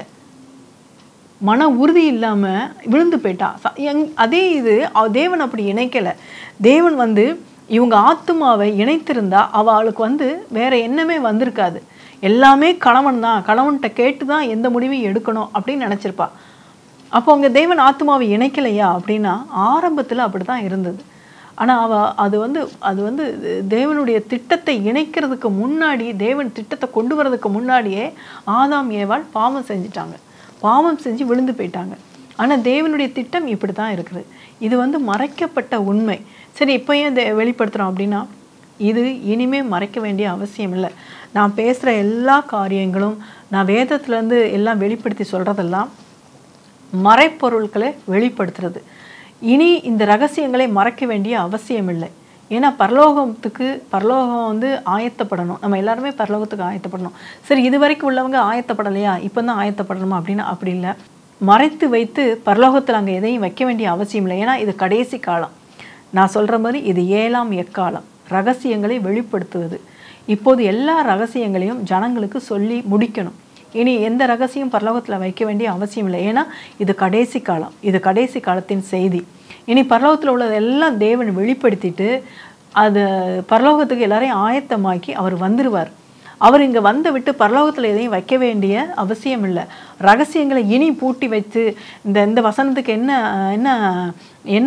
மன உறுதி இல்லாமல் விழுந்து போயிட்டா ச- எங் அதே இது அவ- தேவன் அப்படி இணைக்கலை தேவன் வந்து இவங்க ஆத்துமாவை இணைத்திருந்தா அவளுக்கு வந்து வேற எண்ணமே வந்திருக்காது எல்லாமே கணவன் தான் கணவன்கிட்ட கேட்டு தான் எந்த முடிவையும் எடுக்கணும் அப்படின்னு நினச்சிருப்பா அப்போ அவங்க தேவன் ஆத்மாவை இணைக்கலையா அப்படின்னா ஆரம்பத்தில் அப்படி தான் இருந்தது ஆனால் அவ அது வந்து அது வந்து தேவனுடைய திட்டத்தை இணைக்கிறதுக்கு முன்னாடி தேவன் திட்டத்தை கொண்டு வரதுக்கு முன்னாடியே ஆதாம் ஏவாள் பாவம் செஞ்சிட்டாங்க பாவம் செஞ்சு விழுந்து போயிட்டாங்க ஆனால் தேவனுடைய திட்டம் இப்படி தான் இருக்குது இது வந்து மறைக்கப்பட்ட உண்மை சரி இப்போ ஏன் இதை வெளிப்படுத்துகிறோம் அப்படின்னா இது இனிமே மறைக்க வேண்டிய அவசியம் இல்லை நான் பேசுகிற எல்லா காரியங்களும் நான் வேதத்துலேருந்து எல்லாம் வெளிப்படுத்தி சொல்கிறதெல்லாம் மறைப்பொருட்களை வெளிப்படுத்துறது இனி இந்த ரகசியங்களை மறைக்க வேண்டிய அவசியம் இல்லை ஏன்னா பரலோகத்துக்கு பரலோகம் வந்து ஆயத்தப்படணும் நம்ம எல்லாருமே பரலோகத்துக்கு ஆயத்தப்படணும் சரி இது வரைக்கும் உள்ளவங்க ஆயத்தப்படலையா இப்போ தான் ஆயத்தப்படணுமா அப்படின்னா அப்படி இல்லை மறைத்து வைத்து பரலோகத்தில் அங்கே எதையும் வைக்க வேண்டிய அவசியம் இல்லை ஏன்னா இது கடைசி காலம் நான் சொல்கிற மாதிரி இது ஏழாம் எக்காலம் ரகசியங்களை வெளிப்படுத்துவது இப்போது எல்லா ரகசியங்களையும் ஜனங்களுக்கு சொல்லி முடிக்கணும் இனி எந்த ரகசியம் பரலோகத்தில் வைக்க வேண்டிய அவசியம் இல்லை ஏன்னா இது கடைசி காலம் இது கடைசி காலத்தின் செய்தி இனி பரலோகத்தில் உள்ளது எல்லாம் தேவன் வெளிப்படுத்திட்டு அது பரலோகத்துக்கு எல்லாரையும் ஆயத்தமாக்கி அவர் வந்துருவார் அவர் இங்கே வந்து விட்டு பரலோகத்தில் எதையும் வைக்க வேண்டிய அவசியம் இல்லை ரகசியங்களை இனி பூட்டி வச்சு இந்த இந்த வசனத்துக்கு என்ன என்ன என்ன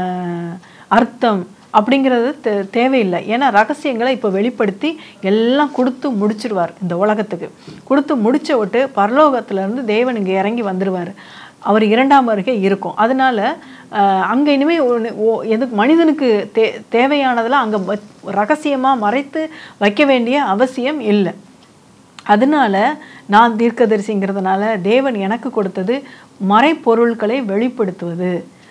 அர்த்தம் அப்படிங்கிறது தே தேவையில்லை ஏன்னா ரகசியங்களை இப்போ வெளிப்படுத்தி எல்லாம் கொடுத்து முடிச்சிருவார் இந்த உலகத்துக்கு கொடுத்து முடிச்ச விட்டு பரலோகத்திலேருந்து தேவன் இங்கே இறங்கி வந்துடுவார் அவர் இரண்டாம் வருகை இருக்கும் அதனால அங்கே இனிமேல் ஒன்று ஓ எது மனிதனுக்கு தே தேவையானதெல்லாம் அங்கே ரகசியமாக மறைத்து வைக்க வேண்டிய அவசியம் இல்லை அதனால நான் தீர்க்கதரிசிங்கிறதுனால தேவன் எனக்கு கொடுத்தது மறைப்பொருட்களை வெளிப்படுத்துவது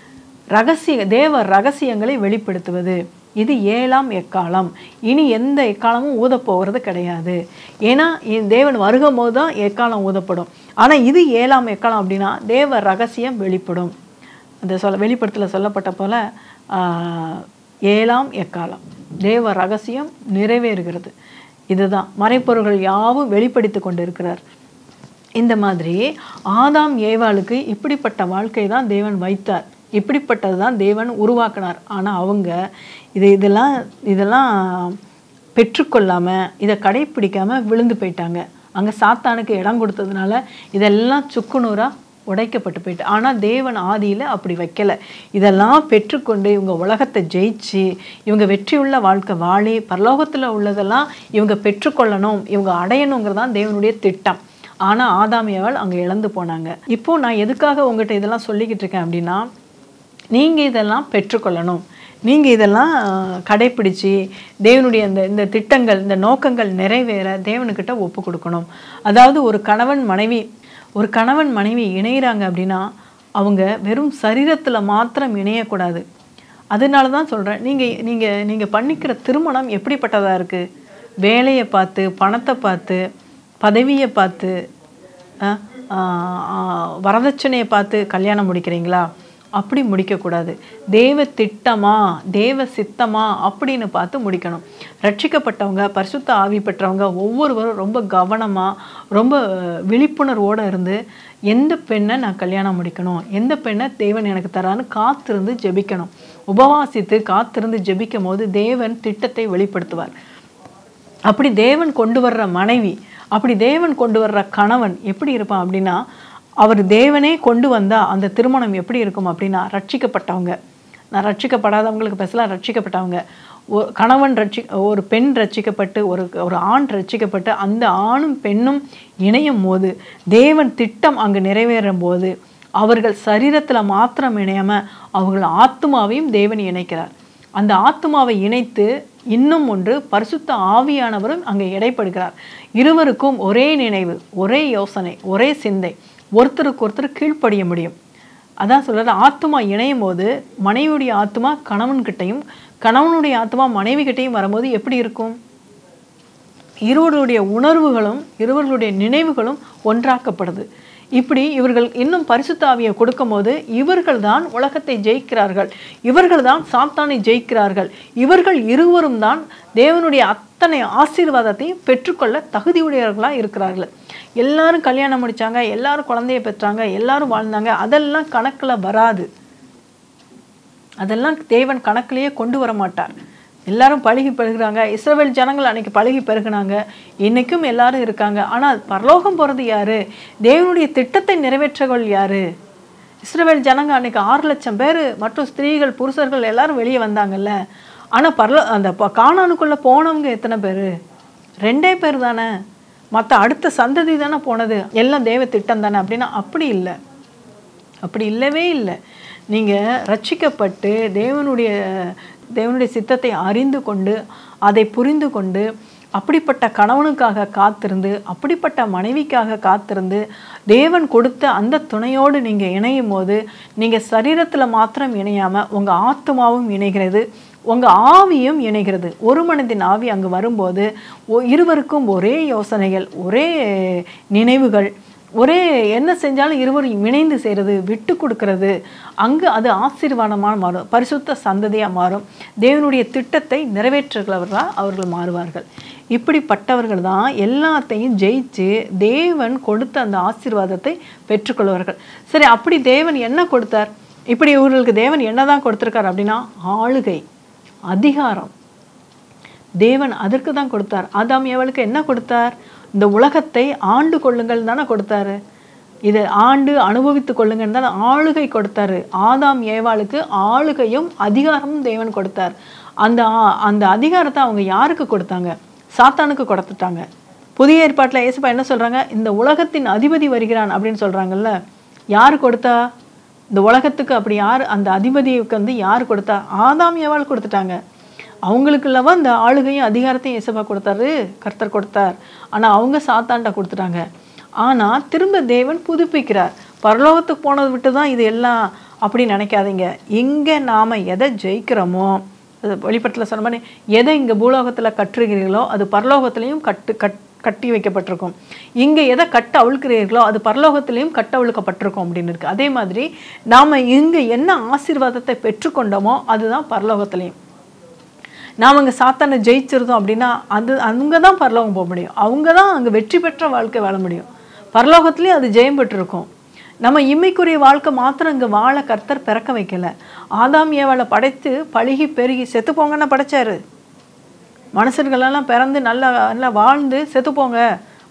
ரகசிய தேவ ரகசியங்களை வெளிப்படுத்துவது இது ஏழாம் எக்காலம் இனி எந்த எக்காலமும் ஊதப்போகிறது கிடையாது ஏன்னா இ- தேவன் வருகும் போது தான் எக்காலம் ஊதப்படும் ஆனால் இது ஏழாம் எக்காலம் அப்படின்னா தேவ ரகசியம் வெளிப்படும் அந்த சொல்ல வெளிப்படத்தில் சொல்லப்பட்ட போல ஆஹ், ஏழாம் எக்காலம் தேவ ரகசியம் நிறைவேறுகிறது இதுதான் மறைப்பொருள்கள் யாவும் வெளிப்படுத்தி கொண்டிருக்கிறார் இந்த மாதிரி ஆதாம் ஏவாளுக்கு இப்படிப்பட்ட வாழ்க்கை தான் தேவன் வைத்தார் இப்படிப்பட்டது தான் தேவன் உருவாக்கினார் ஆனால் அவங்க இது இதெல்லாம் இதெல்லாம் பெற்றுக்கொள்ளாமல் இதை கடைப்பிடிக்காம விழுந்து போயிட்டாங்க அங்கே சாத்தானுக்கு இடம் கொடுத்ததுனால இதெல்லாம் சுக்குநூறாக உடைக்கப்பட்டு போயிட்டு ஆனால் தேவன் ஆதியில் அப்படி வைக்கலை இதெல்லாம் பெற்றுக்கொண்டு இவங்க உலகத்தை ஜெயிச்சு இவங்க வெற்றியுள்ள வாழ்க்கை வாழி பரலோகத்தில் உள்ளதெல்லாம் இவங்க பெற்றுக்கொள்ளணும் இவங்க அடையணுங்கிறது தான் தேவனுடைய திட்டம் ஆனால் ஆதாமியவள் அங்கே இழந்து போனாங்க இப்போ நான் எதுக்காக உங்கள்கிட்ட இதெல்லாம் சொல்லிக்கிட்டு இருக்கேன் அப்படின்னா நீங்கள் இதெல்லாம் பெற்றுக்கொள்ளணும் நீங்கள் இதெல்லாம் அஹ், கடைப்பிடிச்சு தேவனுடைய இந்த இந்த திட்டங்கள் இந்த நோக்கங்கள் நிறைவேற தேவனுக்கிட்ட ஒப்பு கொடுக்கணும் அதாவது ஒரு கணவன் மனைவி ஒரு கணவன் மனைவி இணையிறாங்க அப்படின்னா அவங்க வெறும் சரீரத்தில் மாத்திரம் இணையக்கூடாது அதனால தான் சொல்கிறேன் நீங்கள் நீங்கள் நீங்கள் பண்ணிக்கிற திருமணம் எப்படிப்பட்டதாக இருக்குது வேலையை பார்த்து பணத்தை பார்த்து பதவியை பார்த்து அஹ், ஆஹ், ஆஹ், வரதட்சணையை பார்த்து கல்யாணம் முடிக்கிறீங்களா அப்படி முடிக்கக்கூடாது தேவ திட்டமா தேவ சித்தமா அப்படின்னு பார்த்து முடிக்கணும் ரட்சிக்கப்பட்டவங்க பரிசுத்த ஆவி பெற்றவங்க ஒவ்வொருவரும் ரொம்ப கவனமாக ரொம்ப விழிப்புணர்வோடு இருந்து எந்த பெண்ணை நான் கல்யாணம் முடிக்கணும் எந்த பெண்ணை தேவன் எனக்கு தரான்னு காத்திருந்து ஜெபிக்கணும் உபவாசித்து காத்திருந்து ஜெபிக்கும் போது தேவன் திட்டத்தை வெளிப்படுத்துவார் அப்படி தேவன் கொண்டு வர்ற மனைவி அப்படி தேவன் கொண்டு வர்ற கணவன் எப்படி இருப்பான் அப்படின்னா அவர் தேவனே கொண்டு வந்தா அந்த திருமணம் எப்படி இருக்கும் அப்படின்னா ரட்சிக்கப்பட்டவங்க நான் ரட்சிக்கப்படாதவங்களுக்கு பேசலாம் ரட்சிக்கப்பட்டவங்க ஒரு கணவன் ரட்சி ஒரு பெண் ரட்சிக்கப்பட்டு ஒரு ஒரு ஆண் ரட்சிக்கப்பட்டு அந்த ஆணும் பெண்ணும் இணையும் போது தேவன் திட்டம் அங்கு நிறைவேறும் போது அவர்கள் சரீரத்தில் மாத்திரம் இணையாம அவர்கள் ஆத்மாவையும் தேவன் இணைக்கிறார் அந்த ஆத்மாவை இணைத்து இன்னும் ஒன்று பரிசுத்த ஆவியானவரும் அங்கே இடைப்படுகிறார் இருவருக்கும் ஒரே நினைவு ஒரே யோசனை ஒரே சிந்தை ஒருத்தருக்கு ஒருத்தர் கீழ்ப்படிய முடியும் அதான் சொல்றது ஆத்மா இணையும் போது மனைவியுடைய ஆத்மா கணவன்கிட்டையும் கணவனுடைய ஆத்மா மனைவி கிட்டையும் வரும்போது எப்படி இருக்கும் இருவர்களுடைய உணர்வுகளும் இருவர்களுடைய நினைவுகளும் ஒன்றாக்கப்படுது இப்படி இவர்கள் இன்னும் பரிசுத்தாவியை கொடுக்கும்போது இவர்கள் தான் உலகத்தை ஜெயிக்கிறார்கள் இவர்கள் தான் சாத்தானை ஜெயிக்கிறார்கள் இவர்கள் இருவரும் தான் தேவனுடைய அத்தனை ஆசீர்வாதத்தையும் பெற்றுக்கொள்ள தகுதியுடையவர்களாக இருக்கிறார்கள் எல்லாரும் கல்யாணம் முடிச்சாங்க எல்லாரும் குழந்தைய பெற்றாங்க எல்லாரும் வாழ்ந்தாங்க அதெல்லாம் கணக்கில் வராது அதெல்லாம் தேவன் கணக்கிலேயே கொண்டு வர மாட்டார் எல்லாரும் பழகி பெருகுறாங்க இஸ்ரவேல் ஜனங்கள் அன்னைக்கு பழகி பெருகுனாங்க இன்னைக்கும் எல்லாரும் இருக்காங்க ஆனால் பரலோகம் போகிறது யாரு தேவனுடைய திட்டத்தை நிறைவேற்றவர்கள் யாரு இஸ்ரவேல் ஜனங்க அன்னைக்கு ஆறு லட்சம் பேர் மற்றும் ஸ்திரீகள் புருஷர்கள் எல்லாரும் வெளியே வந்தாங்கல்ல ஆனால் பரலோ அந்த ப- கானானுக்குள்ள போனவங்க எத்தனை பேர் ரெண்டே பேர் தானே மற்ற அடுத்த சந்ததி தானே போனது எல்லாம் தேவ திட்டம் தானே அப்படின்னா அப்படி இல்லை அப்படி இல்லவே இல்லை நீங்கள் ரட்சிக்கப்பட்டு தேவனுடைய தேவனுடைய சித்தத்தை அறிந்து கொண்டு அதை புரிந்து கொண்டு அப்படிப்பட்ட கணவனுக்காக காத்திருந்து அப்படிப்பட்ட மனைவிக்காக காத்திருந்து தேவன் கொடுத்த அந்த துணையோடு நீங்கள் இணையும் போது நீங்கள் சரீரத்தில் மாத்திரம் இணையாமல் உங்கள் ஆத்மாவும் இணைகிறது உங்கள் ஆவியும் இணைகிறது ஒரு மனதின் ஆவி அங்கு வரும்போது ஒ- இருவருக்கும் ஒரே யோசனைகள் ஒரே நினைவுகள் ஒரே என்ன செஞ்சாலும் இருவரும் இணைந்து செய்கிறது விட்டு கொடுக்கறது அங்கு அது ஆசீர்வாதமாக மாறும் பரிசுத்த சந்ததியாக மாறும் தேவனுடைய திட்டத்தை நிறைவேற்றுகிறவர்களாக அவர்கள் மாறுவார்கள் இப்படிப்பட்டவர்கள் தான் எல்லாத்தையும் ஜெயிச்சு தேவன் கொடுத்த அந்த ஆசீர்வாதத்தை பெற்றுக்கொள்வார்கள் சரி அப்படி தேவன் என்ன கொடுத்தார் இப்படி இவர்களுக்கு தேவன் என்னதான் கொடுத்திருக்கார் அப்படின்னா ஆளுகை அதிகாரம் தேவன் அதற்கு தான் கொடுத்தார் ஆதாம் ஏவலுக்கு என்ன கொடுத்தார் இந்த உலகத்தை ஆண்டு கொள்ளுங்கள் தானே கொடுத்தாரு இதை ஆண்டு அனுபவித்து கொள்ளுங்கன்னு தான் ஆளுகை கொடுத்தாரு ஆதாம் ஏவாளுக்கு ஆளுகையும் அதிகாரமும் தேவன் கொடுத்தார் அந்த ஆ- அந்த அதிகாரத்தை அவங்க யாருக்கு கொடுத்தாங்க சாத்தானுக்கு கொடுத்துட்டாங்க புதிய ஏற்பாட்டில் இயேசுப்பா என்ன சொல்றாங்க இந்த உலகத்தின் அதிபதி வருகிறான் அப்படின்னு சொல்றாங்கல்ல யார் கொடுத்தா இந்த உலகத்துக்கு அப்படி யார் அந்த அதிபதிக்கு வந்து யார் கொடுத்தா ஆதாம் ஏவாள் கொடுத்துட்டாங்க அவங்களுக்குள்ளவா இந்த ஆளுகையும் அதிகாரத்தையும் இயேசுப்பா கொடுத்தாரு கர்த்தர் கொடுத்தார் ஆனா அவங்க சாத்தான்ட்ட கொடுத்துட்டாங்க ஆனா திரும்ப தேவன் புதுப்பிக்கிறார் பரலோகத்துக்கு போனதை விட்டு தான் இது எல்லாம் அப்படி நினைக்காதீங்க இங்க நாம எதை ஜெயிக்கிறோமோ அது வெளிப்பட்டில் சொன்ன மாதிரி எதை இங்கே பூலோகத்தில் கட்டுகிறீர்களோ அது பரலோகத்திலையும் கட்டு கட் கட்டி வைக்கப்பட்டிருக்கும் இங்கே எதை கட்ட அவிழ்க்கிறீர்களோ அது பரலோகத்திலையும் கட்ட அவிழ்க்கப்பட்டிருக்கும் அப்படின்னு இருக்கு அதே மாதிரி நாம் இங்கே என்ன ஆசீர்வாதத்தை பெற்றுக்கொண்டோமோ அதுதான் பரலோகத்திலையும் நாம் அங்கே சாத்தானை ஜெயிச்சிருந்தோம் அப்படின்னா அது அங்கே தான் பரலோகம் போக முடியும் அவங்க தான் அங்கே வெற்றி பெற்ற வாழ்க்கை வாழ முடியும் பரலோகத்துலேயும் அது ஜெயம் பெற்றிருக்கும் நம்ம இம்மைக்குரிய வாழ்க்கை மாத்திரம் இங்கே வாழ கர்த்தர் பிறக்க வைக்கல ஆதாம் ஏவாளை படைத்து பழுகி பெருகி செத்து போங்கன்னு படைச்சாரு மனுஷர்களெல்லாம் பிறந்து நல்லா நல்லா வாழ்ந்து செத்து போங்க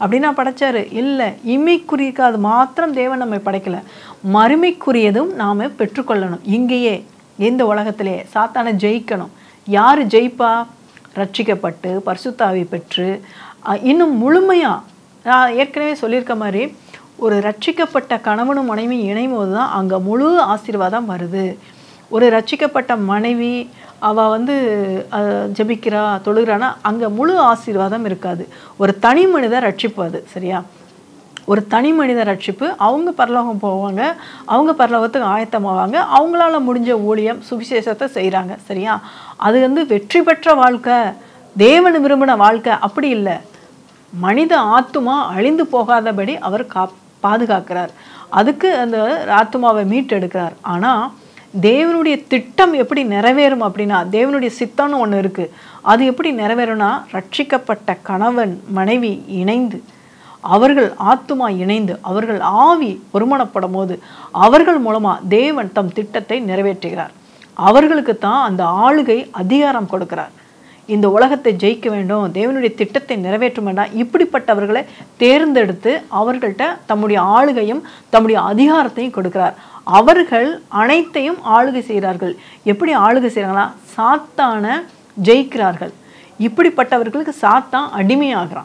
அப்படின்னா படைச்சாரு இல்லை இம்மைக்குரியக்கு அது மாத்திரம் தேவன் நம்மை படைக்கல மறுமைக்குரியதும் நாம் பெற்றுக்கொள்ளணும் இங்கேயே இந்த உலகத்திலே சாத்தானை ஜெயிக்கணும் யார் ஜெயிப்பா ரட்சிக்கப்பட்டு பரிசுத்தாவி பெற்று அஹ், இன்னும் முழுமையாக நான் ஏற்கனவே சொல்லியிருக்க மாதிரி ஒரு ரட்சிக்கப்பட்ட கணவனும் மனைவியும் இணையும் போது தான் அங்கே முழு ஆசீர்வாதம் வருது ஒரு ரட்சிக்கப்பட்ட மனைவி அவள் வந்து அஹ், ஜெபிக்கிறா தொழுகிறான்னா அங்கே முழு ஆசீர்வாதம் இருக்காது ஒரு தனி மனித ரட்சிப்பு அது சரியா ஒரு தனி மனித ரட்சிப்பு அவங்க பரலோகம் போவாங்க அவங்க பரலோகத்துக்கு ஆயத்தமாவாங்க அவங்களால முடிஞ்ச ஊழியம் சுவிசேஷத்தை செய்கிறாங்க சரியா அது வந்து வெற்றி பெற்ற வாழ்க்கை தேவன் விரும்பின வாழ்க்கை அப்படி இல்லை மனித ஆத்துமா அழிந்து போகாதபடி அவர் கா பாதுகாக்கிறார் அதுக்கு அந்த ஆத்துமாவை மீட்டெடுக்கிறார் ஆனால் தேவனுடைய திட்டம் எப்படி நிறைவேறும் அப்படின்னா தேவனுடைய சித்தம்னு ஒன்று இருக்குது அது எப்படி நிறைவேறும்னா ரட்சிக்கப்பட்ட கணவன் மனைவி இணைந்து அவர்கள் ஆத்துமா இணைந்து அவர்கள் ஆவி ஒருமனப்படும் போது அவர்கள் மூலமாக தேவன் தம் திட்டத்தை நிறைவேற்றுகிறார் அவர்களுக்கு தான் அந்த ஆளுகை அதிகாரம் கொடுக்கிறார் இந்த உலகத்தை ஜெயிக்க வேண்டும் தேவனுடைய திட்டத்தை நிறைவேற்ற வேண்டாம் இப்படிப்பட்டவர்களை தேர்ந்தெடுத்து அவர்கள்ட்ட தம்முடைய ஆளுகையும் தம்முடைய அதிகாரத்தையும் கொடுக்கிறார் அவர்கள் அனைத்தையும் ஆளுகை செய்கிறார்கள் எப்படி ஆளுகை செய்கிறாங்களா சாத்தான ஜெயிக்கிறார்கள் இப்படிப்பட்டவர்களுக்கு சாத்தான் அடிமையாகிறான்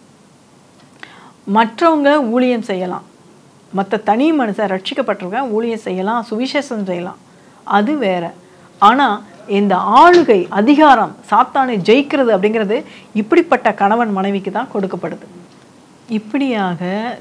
மற்றவங்க ஊழியம் செய்யலாம் மற்ற தனி மனுஷன் ரட்சிக்கப்பட்டவங்க ஊழியம் செய்யலாம் சுவிசேஷம் செய்யலாம் அது வேற ஆனால் இந்த ஆளுகை அதிகாரம் சாத்தானை ஜெயிக்கிறது அப்படிங்கிறது இப்படிப்பட்ட கணவன் மனைவிக்கு தான் கொடுக்கப்படுது இப்படியாக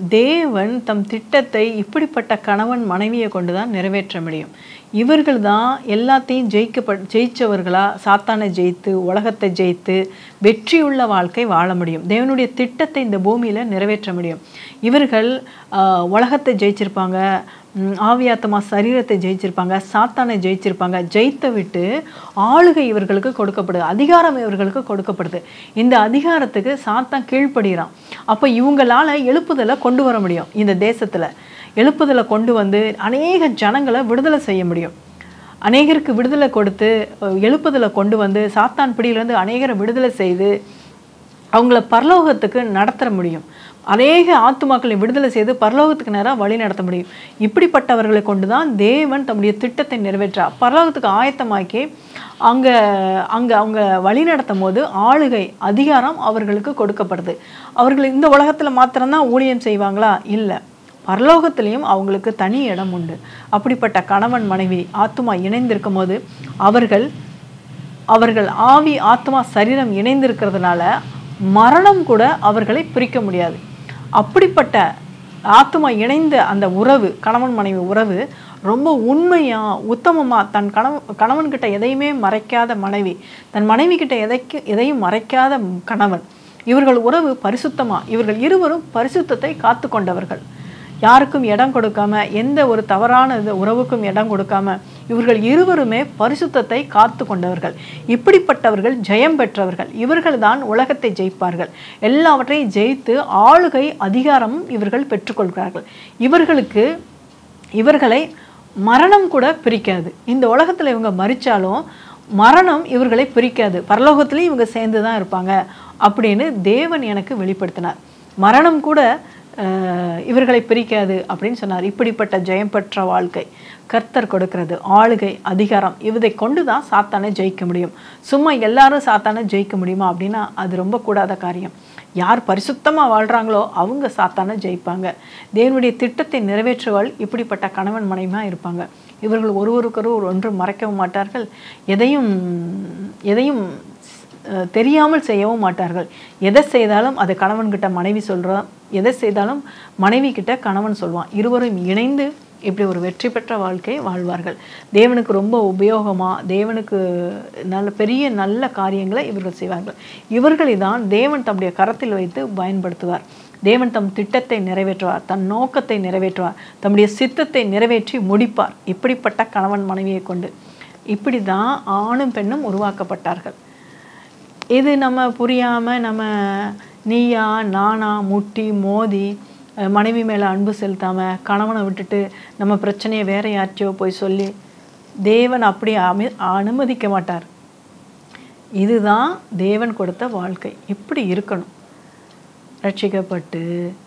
தேவன் தம் திட்டத்தை இப்படிப்பட்ட கணவன் மனைவியை கொண்டு தான் நிறைவேற்ற முடியும் இவர்கள் தான் எல்லாத்தையும் ஜெயிக்கப்ப ஜெயிச்சவர்களா சாத்தானை ஜெயித்து உலகத்தை ஜெயித்து வெற்றியுள்ள வாழ்க்கை வாழ முடியும் தேவனுடைய திட்டத்தை இந்த பூமியில் நிறைவேற்ற முடியும் இவர்கள் ஆஹ், உலகத்தை ஜெயிச்சிருப்பாங்க ம், ஆவியாத்தமா சரீரத்தை ஜெயிச்சிருப்பாங்க சாத்தானை ஜெயிச்சிருப்பாங்க ஜெயித்த விட்டு ஆளுகை இவர்களுக்கு கொடுக்கப்படுது அதிகாரம் இவர்களுக்கு கொடுக்கப்படுது இந்த அதிகாரத்துக்கு சாத்தான் கீழ்ப்படுகிறான் அப்போ இவங்களால எழுப்புதலை கொண்டு வர முடியும் இந்த தேசத்துல எழுப்புதலை கொண்டு வந்து அநேக ஜனங்களை விடுதலை செய்ய முடியும் அநேகருக்கு விடுதலை கொடுத்து அஹ், எழுப்புதலை கொண்டு வந்து சாத்தான் பிடியிலேருந்து அநேகரை விடுதலை செய்து அவங்கள பரலோகத்துக்கு நடத்த முடியும் அநேக ஆத்துமாக்களை விடுதலை செய்து பரலோகத்துக்கு நேராக வழி நடத்த முடியும் இப்படிப்பட்டவர்களை கொண்டு தான் தேவன் தம்முடைய திட்டத்தை நிறைவேற்றார் பரலோகத்துக்கு ஆயத்தமாக்கி அங்கே அங்கே அவங்க வழி நடத்தும் போது ஆளுகை அதிகாரம் அவர்களுக்கு கொடுக்கப்படுது அவர்கள் இந்த உலகத்தில் மாத்திரம்தான் ஊழியம் செய்வாங்களா இல்லை பரலோகத்திலையும் அவங்களுக்கு தனி இடம் உண்டு அப்படிப்பட்ட கணவன் மனைவி ஆத்துமா இணைந்திருக்கும் போது அவர்கள் அவர்கள் ஆவி ஆத்மா சரீரம் இணைந்திருக்கிறதுனால மரணம் கூட அவர்களை பிரிக்க முடியாது அப்படிப்பட்ட ஆத்மா இணைந்த அந்த உறவு கணவன் மனைவி உறவு ரொம்ப உண்மையா உத்தமமா தன் கணவன் கணவன்கிட்ட எதையுமே மறைக்காத மனைவி தன் மனைவி கிட்ட எதைக்கு எதையும் மறைக்காத கணவன் இவர்கள் உறவு பரிசுத்தமா இவர்கள் இருவரும் பரிசுத்தத்தை காத்து கொண்டவர்கள் யாருக்கும் இடம் கொடுக்காம எந்த ஒரு தவறான இது உறவுக்கும் இடம் கொடுக்காம இவர்கள் இருவருமே பரிசுத்தத்தை காத்து கொண்டவர்கள் இப்படிப்பட்டவர்கள் ஜெயம் பெற்றவர்கள் இவர்கள் தான் உலகத்தை ஜெயிப்பார்கள் எல்லாவற்றையும் ஜெயித்து ஆளுகை அதிகாரமும் இவர்கள் பெற்றுக்கொள்கிறார்கள் இவர்களுக்கு இவர்களை மரணம் கூட பிரிக்காது இந்த உலகத்தில் இவங்க மறிச்சாலும் மரணம் இவர்களை பிரிக்காது பரலோகத்திலையும் இவங்க சேர்ந்து தான் இருப்பாங்க அப்படின்னு தேவன் எனக்கு வெளிப்படுத்தினார் மரணம் கூட அஹ், இவர்களை பிரிக்காது அப்படின்னு சொன்னார் இப்படிப்பட்ட ஜெயம் பெற்ற வாழ்க்கை கர்த்தர் கொடுக்கிறது ஆளுகை அதிகாரம் இதை கொண்டு தான் சாத்தானை ஜெயிக்க முடியும் சும்மா எல்லாரும் சாத்தானை ஜெயிக்க முடியுமா அப்படின்னா அது ரொம்ப கூடாத காரியம் யார் பரிசுத்தமாக வாழ்கிறாங்களோ அவங்க சாத்தானை ஜெயிப்பாங்க தேவனுடைய திட்டத்தை நிறைவேற்றுவாள் இப்படிப்பட்ட கணவன் மனைவியாக இருப்பாங்க இவர்கள் ஒருவருக்கொருவர் ஒன்றும் மறைக்கவும் மாட்டார்கள் எதையும் எதையும் அஹ், தெரியாமல் செய்யவும் மாட்டார்கள் எதை செய்தாலும் அதை கணவன்கிட்ட மனைவி சொல்கிறான் எதை செய்தாலும் மனைவி கிட்ட கணவன் சொல்வான் இருவரும் இணைந்து இப்படி ஒரு வெற்றி பெற்ற வாழ்க்கை வாழ்வார்கள் தேவனுக்கு ரொம்ப உபயோகமாக தேவனுக்கு நல்ல பெரிய நல்ல காரியங்களை இவர்கள் செய்வார்கள் இவர்களை தான் தேவன் தம்முடைய கரத்தில் வைத்து பயன்படுத்துவார் தேவன் தம் திட்டத்தை நிறைவேற்றுவார் தன் நோக்கத்தை நிறைவேற்றுவார் தம்முடைய சித்தத்தை நிறைவேற்றி முடிப்பார் இப்படிப்பட்ட கணவன் மனைவியை கொண்டு இப்படி தான் ஆணும் பெண்ணும் உருவாக்கப்பட்டார்கள் இது நம்ம புரியாமல் நம்ம நீயா நானா முட்டி மோதி அஹ், மனைவி மேலே அன்பு செலுத்தாமல் கணவனை விட்டுட்டு நம்ம பிரச்சனையை வேற யார்ச்சியோ போய் சொல்லி தேவன் அப்படி அமி அனுமதிக்க மாட்டார் இதுதான் தேவன் கொடுத்த வாழ்க்கை இப்படி இருக்கணும் ரட்சிக்கப்பட்டு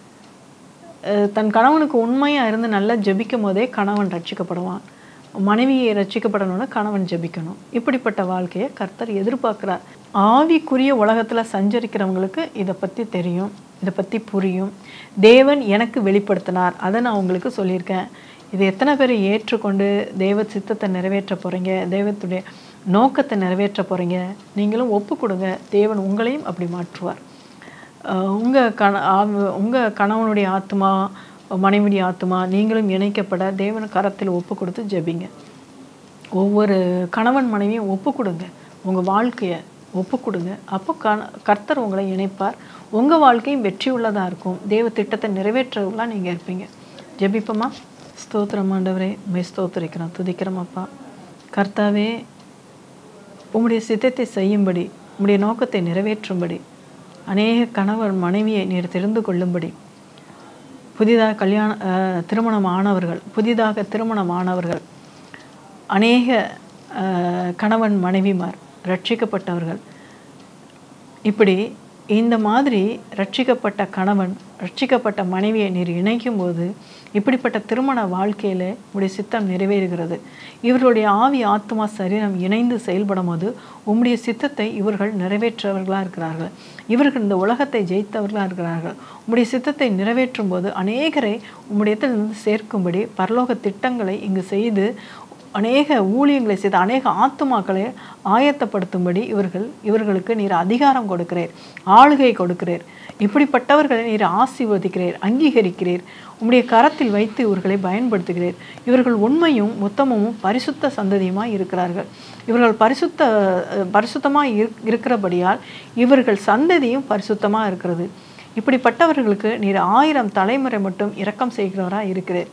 அஹ், தன் கணவனுக்கு உண்மையாக இருந்து நல்லா ஜெபிக்கும் போதே கணவன் ரட்சிக்கப்படுவான் மனைவியை ரட்சிக்கப்படணும்னா கணவன் ஜெபிக்கணும் இப்படிப்பட்ட வாழ்க்கையை கர்த்தர் எதிர்பார்க்கிறார் ஆவிக்குரிய உலகத்தில் சஞ்சரிக்கிறவங்களுக்கு இதை பற்றி தெரியும் இதை பற்றி புரியும் தேவன் எனக்கு வெளிப்படுத்தினார் அதை நான் உங்களுக்கு சொல்லியிருக்கேன் இது எத்தனை பேர் ஏற்றுக்கொண்டு தெய்வ சித்தத்தை நிறைவேற்ற போகிறீங்க தெய்வத்துடைய நோக்கத்தை நிறைவேற்ற போகிறீங்க நீங்களும் ஒப்பு கொடுங்க தேவன் உங்களையும் அப்படி மாற்றுவார் உங்கள் கண உங்கள் கணவனுடைய ஆத்மா மனைவியுடைய ஆத்மா நீங்களும் இணைக்கப்பட தேவன் கரத்தில் ஒப்பு கொடுத்து ஜெபிங்க ஒவ்வொரு கணவன் மனைவியும் ஒப்பு கொடுங்க உங்கள் வாழ்க்கையை ஒப்பு கொடுங்க அப்போ கண கர்த்தர் உங்களை இணைப்பார் உங்கள் வாழ்க்கையும் வெற்றி உள்ளதாக இருக்கும் தேவ திட்டத்தை நிறைவேற்றவர்களாக நீங்கள் இருப்பீங்க ஜெபிப்போமா ஸ்தோத்திரம் ஆண்டவரே மே ஸ்தோத்திரிக்கிறோம் துதிக்கிறோம் அப்பா கர்த்தாவே உம்முடைய சித்தத்தை செய்யும்படி உம்முடைய நோக்கத்தை நிறைவேற்றும்படி அநேக கணவர் மனைவியை நீர் தெரிந்து கொள்ளும்படி புதிதாக கல்யாண அஹ், திருமணம் ஆனவர்கள் புதிதாக திருமணம் ஆனவர்கள் அநேக அஹ், கணவன் மனைவிமார் ரட்சிக்கப்பட்டவர்கள் இப்படி இந்த மாதிரி ரட்சிக்கப்பட்ட கணவன் ரட்சிக்கப்பட்ட மனைவியை நீர் இணைக்கும் போது இப்படிப்பட்ட திருமண வாழ்க்கையில் உடைய சித்தம் நிறைவேறுகிறது இவர்களுடைய ஆவி ஆத்மா சரீரம் இணைந்து செயல்படும் போது உம்முடைய சித்தத்தை இவர்கள் நிறைவேற்றவர்களாக இருக்கிறார்கள் இவர்கள் இந்த உலகத்தை ஜெயித்தவர்களாக இருக்கிறார்கள் உம்முடைய சித்தத்தை நிறைவேற்றும் போது அநேகரை உம்முடையத்திலிருந்து சேர்க்கும்படி பரலோக திட்டங்களை இங்கு செய்து அநேக ஊழியங்களை செய்து அநேக ஆத்துமாக்களை ஆயத்தப்படுத்தும்படி இவர்கள் இவர்களுக்கு நீர் அதிகாரம் கொடுக்கிறீர் ஆளுகை கொடுக்கிறீர் இப்படிப்பட்டவர்களை நீர் ஆசீர்வதிக்கிறீர் அங்கீகரிக்கிறீர் உம்முடைய கரத்தில் வைத்து இவர்களை பயன்படுத்துகிறீர் இவர்கள் உண்மையும் முத்தமும் பரிசுத்த சந்ததியுமாய் இருக்கிறார்கள் இவர்கள் பரிசுத்த பரிசுத்தமாக இரு இருக்கிறபடியால் இவர்கள் சந்ததியும் பரிசுத்தமாக இருக்கிறது இப்படிப்பட்டவர்களுக்கு நீர் ஆயிரம் தலைமுறை மட்டும் இரக்கம் செய்கிறவராக இருக்கிறீர்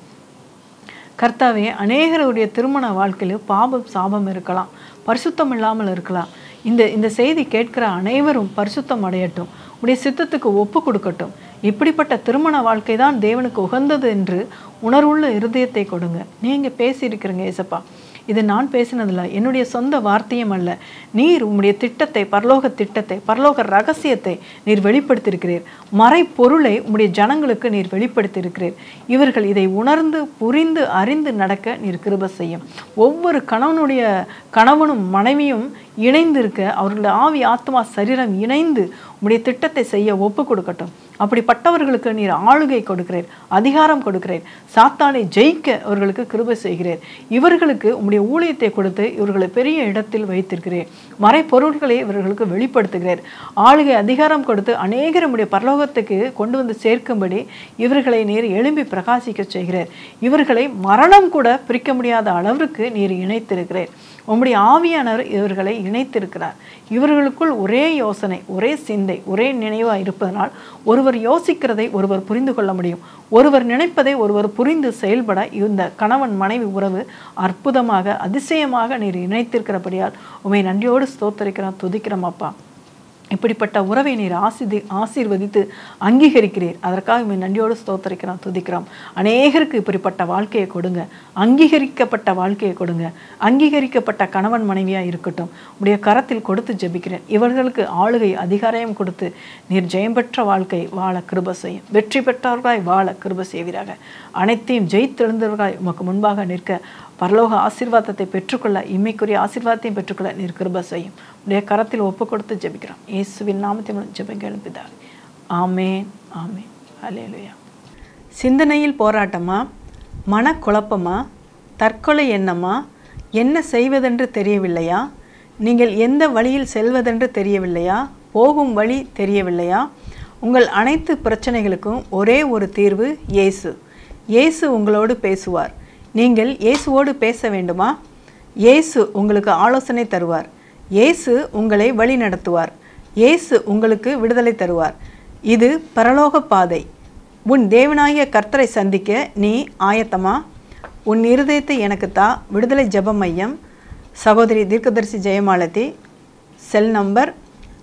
கர்த்தாவே அநேகருடைய திருமண வாழ்க்கையில் பாபம் சாபம் இருக்கலாம் பரிசுத்தம் இல்லாமல் இருக்கலாம் இந்த இந்த செய்தி கேட்கிற அனைவரும் பரிசுத்தம் அடையட்டும் உடைய சித்தத்துக்கு ஒப்பு கொடுக்கட்டும் இப்படிப்பட்ட திருமண வாழ்க்கை தான் தேவனுக்கு உகந்தது என்று உணர்வுள்ள இருதயத்தை கொடுங்க நீங்கள் பேசியிருக்கிறீங்க ஏசப்பா இது நான் பேசினதில்ல என்னுடைய சொந்த வார்த்தையும் அல்ல நீர் உம்முடைய திட்டத்தை பரலோக திட்டத்தை பரலோக ரகசியத்தை நீர் வெளிப்படுத்தியிருக்கிறீர் மறைப்பொருளை உம்முடைய ஜனங்களுக்கு நீர் வெளிப்படுத்தியிருக்கிறீர் இவர்கள் இதை உணர்ந்து புரிந்து அறிந்து நடக்க நீர் கிருப செய்யும் ஒவ்வொரு கணவனுடைய கணவனும் மனைவியும் இணைந்திருக்க அவர்களுடைய ஆவி ஆத்மா சரீரம் இணைந்து உம்முடைய திட்டத்தை செய்ய ஒப்பு கொடுக்கட்டும் அப்படிப்பட்டவர்களுக்கு நீர் ஆளுகை கொடுக்கிறீர் அதிகாரம் கொடுக்கிறீர் சாத்தானை ஜெயிக்க அவர்களுக்கு கிருபை செய்கிறீர் இவர்களுக்கு உம்முடைய ஊழியத்தை கொடுத்து இவர்களை பெரிய இடத்தில் வைத்திருக்கிறீர் மறைப்பொருள்களை இவர்களுக்கு வெளிப்படுத்துகிறீர் ஆளுகை அதிகாரம் கொடுத்து அநேகர் உம்முடைய பரலோகத்துக்கு கொண்டு வந்து சேர்க்கும்படி இவர்களை நீர் எழும்பி பிரகாசிக்க செய்கிறீர் இவர்களை மரணம் கூட பிரிக்க முடியாத அளவிற்கு நீர் இணைத்திருக்கிறீர் உம்முடைய ஆவியானவர் இவர்களை இணைத்திருக்கிறார் இவர்களுக்குள் ஒரே யோசனை ஒரே சிந்தை ஒரே நினைவாக இருப்பதனால் ஒருவர் யோசிக்கிறதை ஒருவர் புரிந்து கொள்ள முடியும் ஒருவர் நினைப்பதை ஒருவர் புரிந்து செயல்பட இந்த கணவன் மனைவி உறவு அற்புதமாக அதிசயமாக நீர் இணைத்திருக்கிறபடியால் உமை நன்றியோடு ஸ்தோத்தரிக்கிறோம் துதிக்கிறோம் அப்பா இப்படிப்பட்ட உறவை நீர் ஆசிதி ஆசீர்வதித்து அங்கீகரிக்கிறீர் அதற்காக உண்மை நன்றியோடு ஸ்தோத்தரிக்கிறோம் துதிக்கிறோம் அநேகருக்கு இப்படிப்பட்ட வாழ்க்கையை கொடுங்க அங்கீகரிக்கப்பட்ட வாழ்க்கையை கொடுங்க அங்கீகரிக்கப்பட்ட கணவன் மனைவியாக இருக்கட்டும் உடைய கரத்தில் கொடுத்து ஜெபிக்கிறேன் இவர்களுக்கு ஆளுகை அதிகாரம் கொடுத்து நீர் ஜெயம் பெற்ற வாழ்க்கை வாழ கிருப செய்யும் வெற்றி பெற்றவர்களாய் வாழ கிருப செய்வீராக அனைத்தையும் ஜெயித்தெழுந்தவர்களாய் உமக்கு முன்பாக நிற்க பரலோக ஆசீர்வாதத்தை பெற்றுக்கொள்ள இம்மைக்குரிய ஆசீர்வாதத்தையும் பெற்றுக்கொள்ள நீர் கிருப செய்யும் உடைய கரத்தில் ஒப்பு கொடுத்து ஜெபிக்கிறோம் இயேசுவின் நாமத்தை மூலம் ஜெபங்க எழுப்பிதார் ஆமேன் ஆமேன் ஹalleluya சிந்தனையில் போராட்டமா மனக்குழப்பமா தற்கொலை எண்ணமா என்ன செய்வதென்று தெரியவில்லையா நீங்கள் எந்த வழியில் செல்வதென்று தெரியவில்லையா போகும் வழி தெரியவில்லையா உங்கள் அனைத்து பிரச்சனைகளுக்கும் ஒரே ஒரு தீர்வு இயேசு இயேசு உங்களோடு பேசுவார் நீங்கள் இயேசுவோடு பேச வேண்டுமா இயேசு உங்களுக்கு ஆலோசனை தருவார் இயேசு உங்களை வழி நடத்துவார் இயேசு உங்களுக்கு விடுதலை தருவார் இது பரலோக பாதை உன் தேவனாகிய கர்த்தரை சந்திக்க நீ ஆயத்தமா உன் இருதயத்தை எனக்கு தா விடுதலை ஜெப மையம் சகோதரி தீர்க்கதரிசி Jayamalathi cell number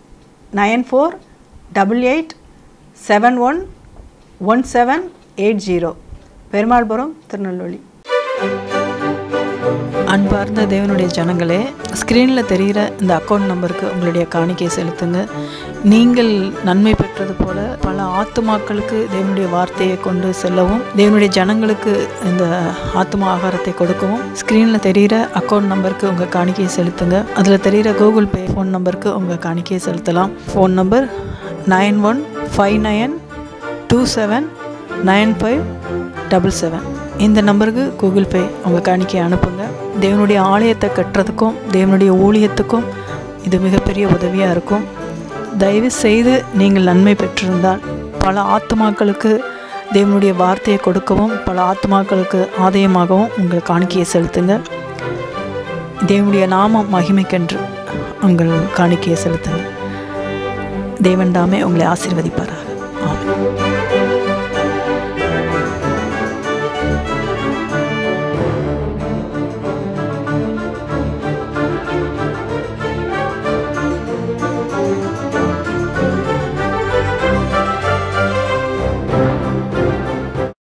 nine four double eight seven one one seven eight zero Perumalpuram Tirunelveli அன்பார்ந்த தேவனுடைய ஜனங்களே ஸ்க்ரீனில் தெரிகிற இந்த அக்கௌண்ட் நம்பருக்கு உங்களுடைய காணிக்கையை செலுத்துங்க நீங்கள் நன்மை பெற்றது போல பல ஆத்துமாக்களுக்கு தேவனுடைய வார்த்தையை கொண்டு செல்லவும் தேவனுடைய ஜனங்களுக்கு இந்த ஆத்துமா ஆகாரத்தை கொடுக்கவும் ஸ்க்ரீனில் தெரிகிற அக்கௌண்ட் நம்பருக்கு உங்கள் காணிக்கையை செலுத்துங்க அதில் தெரிகிற கூகுள் பே ஃபோன் நம்பருக்கு உங்கள் காணிக்கையை செலுத்தலாம் phone number nine one five nine two seven nine five double seven இந்த நம்பருக்கு கூகுள் பே உங்கள் காணிக்கையை அனுப்புங்க தேவனுடைய ஆலயத்தை கட்டுறதுக்கும் தேவனுடைய ஊழியத்துக்கும் இது மிகப்பெரிய உதவியாக இருக்கும் தயவு செய்து நீங்கள் நன்மை பெற்றிருந்தால் பல ஆத்துமாக்களுக்கு தேவனுடைய வார்த்தையை கொடுக்கவும் பல ஆத்துமாக்களுக்கு ஆதாயமாகவும் உங்கள் காணிக்கையை செலுத்துங்க தேவனுடைய நாமம் மகிமைக்கென்று உங்கள் காணிக்கையை செலுத்துங்க தேவன் தாமே உங்களை ஆசீர்வதிப்பாராக ஆமென்